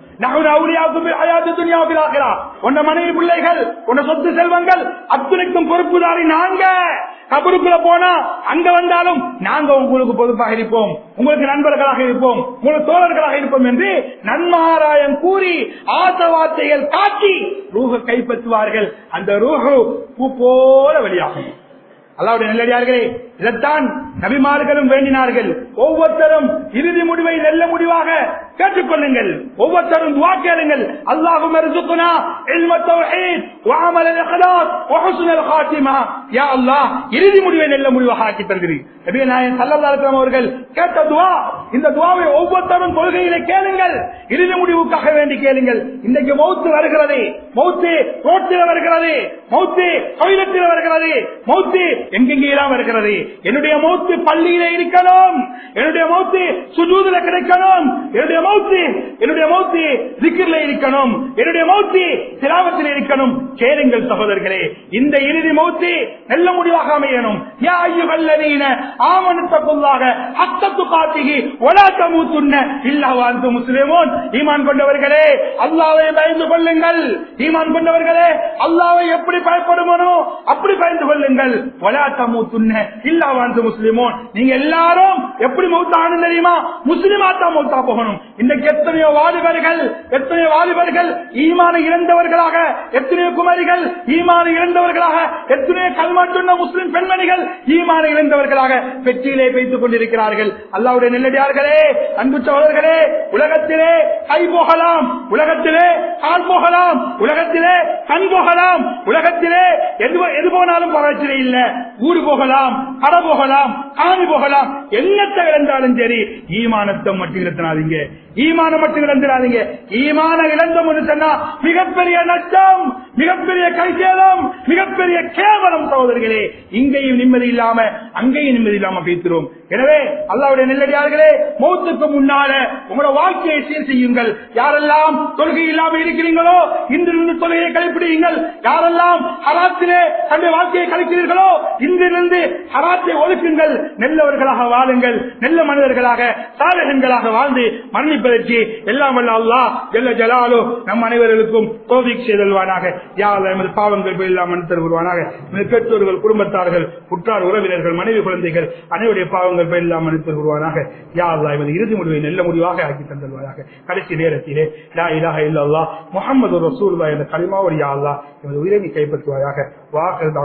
உன்ன மனைவி பிள்ளைகள் உன்ன சொத்து செல்வங்கள் அத்துணைக்கும் பொறுப்புதாரி நாங்க கபருக்குள்ள போனா அங்க வந்தாலும் நாங்க உங்களுக்கு பொறுப்பாக இருப்போம் உங்களுக்கு நண்பர்களாக இருப்போம் உங்களுக்கு தோழர்களாக இருப்போம் என்று நன்மாராயம் கூறி ஆச வார்த்தைகள் காட்டி ரூஹ கைப்பற்றுவார்கள் அந்த ரூஹு பூ போல வெளியாகும் அல்லாவுடைய நல்லடியார்களே இதைத்தான் நபிமார்களும் வேண்டினார்கள் ஒவ்வொருத்தரும் இறுதி முடிவை நல்ல முடிவாக கேட்டுக்கொள்ளுங்கள் ஒவ்வொருத்தரும் துவா கேளுங்கள் அல்லாஹும் ارزقنا علم التوحيد وعمل الاخلاص وحسن الخاتمه يا الله இறுதி முடிவை நல்ல முடிவாக ஆக்கி தந்திரு நபி நாயகம் ஸல்லல்லாஹு அலைஹி வஸல்லம் அவர்கள் கேட்ட துவா இந்த துவாவை ஒவ்வொருத்தரும் தொழுகையிலே கேளுங்கள் இறுதி முடிவுக்காக வேண்டி கேளுங்கள் இன்றைக்கு மௌத்து வருகிறது மௌத்து ரோட்டில் வருகிறது மௌத்து டொய்லெட்டில் வருகிறது மௌத்து எங்கெங்கெல்லாம் வருகிறது என்னுடைய மௌத்து பள்ளியிலே இருக்கணும் என்னுடைய மௌத்து சுஜூதுல கிடைக்கணும் என்னுடைய மௌத்து என்னுடைய மௌத்து திக்கிரில் இருக்கணும் என்னுடைய மௌத்து சிலாபத்தில் இருக்கணும் கேளுங்கள் சகோதரர்களே இந்த இறுதி மௌத்து நல்ல முடிவாக அமையணும் யா ஐயுகல்லவீன ஆமனுத்தக்குள்ளாக அத்தத்து காத்திகி ஒலாத்த மூத்துன்ன இல்லா வாழ்ந்து முஸ்லிமோன் ஈமான் கொண்டவர்களே அல்லாவை பயந்து கொள்ளுங்கள் ஈமான் கொண்டவர்களே அல்லாவை எப்படி பயப்படுமனோ அப்படி பயந்து கொள்ளுங்கள் ஒலாத்த மூத்துன்ன இல்லா வாழ்ந்து முஸ்லிமோன் நீங்க எல்லாரும் எப்படி மௌத்தானு தெரியுமா முஸ்லிமா தான் மௌத்தா போகணும் இன்றைக்கு எத்தனையோ வாலிபர்கள் எத்தனையோ வாலிபர்கள் ஈமான இழந்தவர்களாக எத்தனையோ குமரிகள் ஈமான இழந்தவர்களாக எத்தனையோ கல்மாட்டுள்ள முஸ்லிம் பெண்மணிகள் ஈமான இழந்தவர்களாக வெற்றியிலே வைத்துக் கொண்டிருக்கிறார்கள் அல்லாவுடைய நெல்லடியார்களே அன்பு சோழர்களே உலகத்திலே கை போகலாம் உலகத்திலே கால் போகலாம் உலகத்திலே கண் போகலாம் உலகத்திலே எது எது போனாலும் பிரச்சனை இல்ல ஊடு போகலாம் கடை போகலாம் காணி போகலாம் என்னத்தை இழந்தாலும் சரி ஈமானத்தை மட்டும் இழத்தினாதீங்க ஈமானம் மட்டும் இழந்துடாதீங்க ஈமான இழந்தோம்னு சொன்னா மிகப்பெரிய நஷ்டம் மிகப்பெரிய கைசேதம் மிகப்பெரிய கேவலம் சகோதரர்களே இங்கேயும் நிம்மதி இல்லாம அங்கேயும் நிம்மதி இல்லாம பேசுறோம் எனவே அல்லாவுடைய நெல்லடியார்களே மௌத்துக்கு முன்னால உங்களோட வாழ்க்கையை சீர் செய்யுங்கள் யாரெல்லாம் தொழுகை இல்லாம இருக்கிறீங்களோ இன்றிலிருந்து தொழுகையை கடைபிடியுங்கள் யாரெல்லாம் ஹராத்திலே தன்னுடைய வாழ்க்கையை கழிக்கிறீர்களோ இன்றிலிருந்து ஹராத்தை ஒதுக்குங்கள் நல்லவர்களாக வாழுங்கள் நல்ல மனிதர்களாக சாதகங்களாக வாழ்ந்து மரணிப்பதற்கு எல்லாம் வல்ல அல்லாஹ் ஜல்ல ஜலாலோ நம் அனைவர்களுக்கும் தோவிக் செய்தல்வானாக யார் எமது பாவங்கள் எல்லாம் மன்னித்தல் வருவானாக எமது பெற்றோர்கள் குடும்பத்தார்கள் உற்றார் உறவினர்கள் மனைவி குழந்தைகள் அனைவருடைய பாவங்கள் எல்லாம் மன்னித்தல் வருவானாக யா அல்லா எமது இறுதி முடிவை நல்ல முடிவாக ஆக்கி தந்தல்வாயாக கடைசி நேரத்திலே லா இலாஹ இல்லல்லா முஹம்மது ரசூலுல்லாஹ் என்ற கலிமாவோடு யா அல்லா எமது உயிரை நீ கைப்பற்றுவாயாக வாக்கு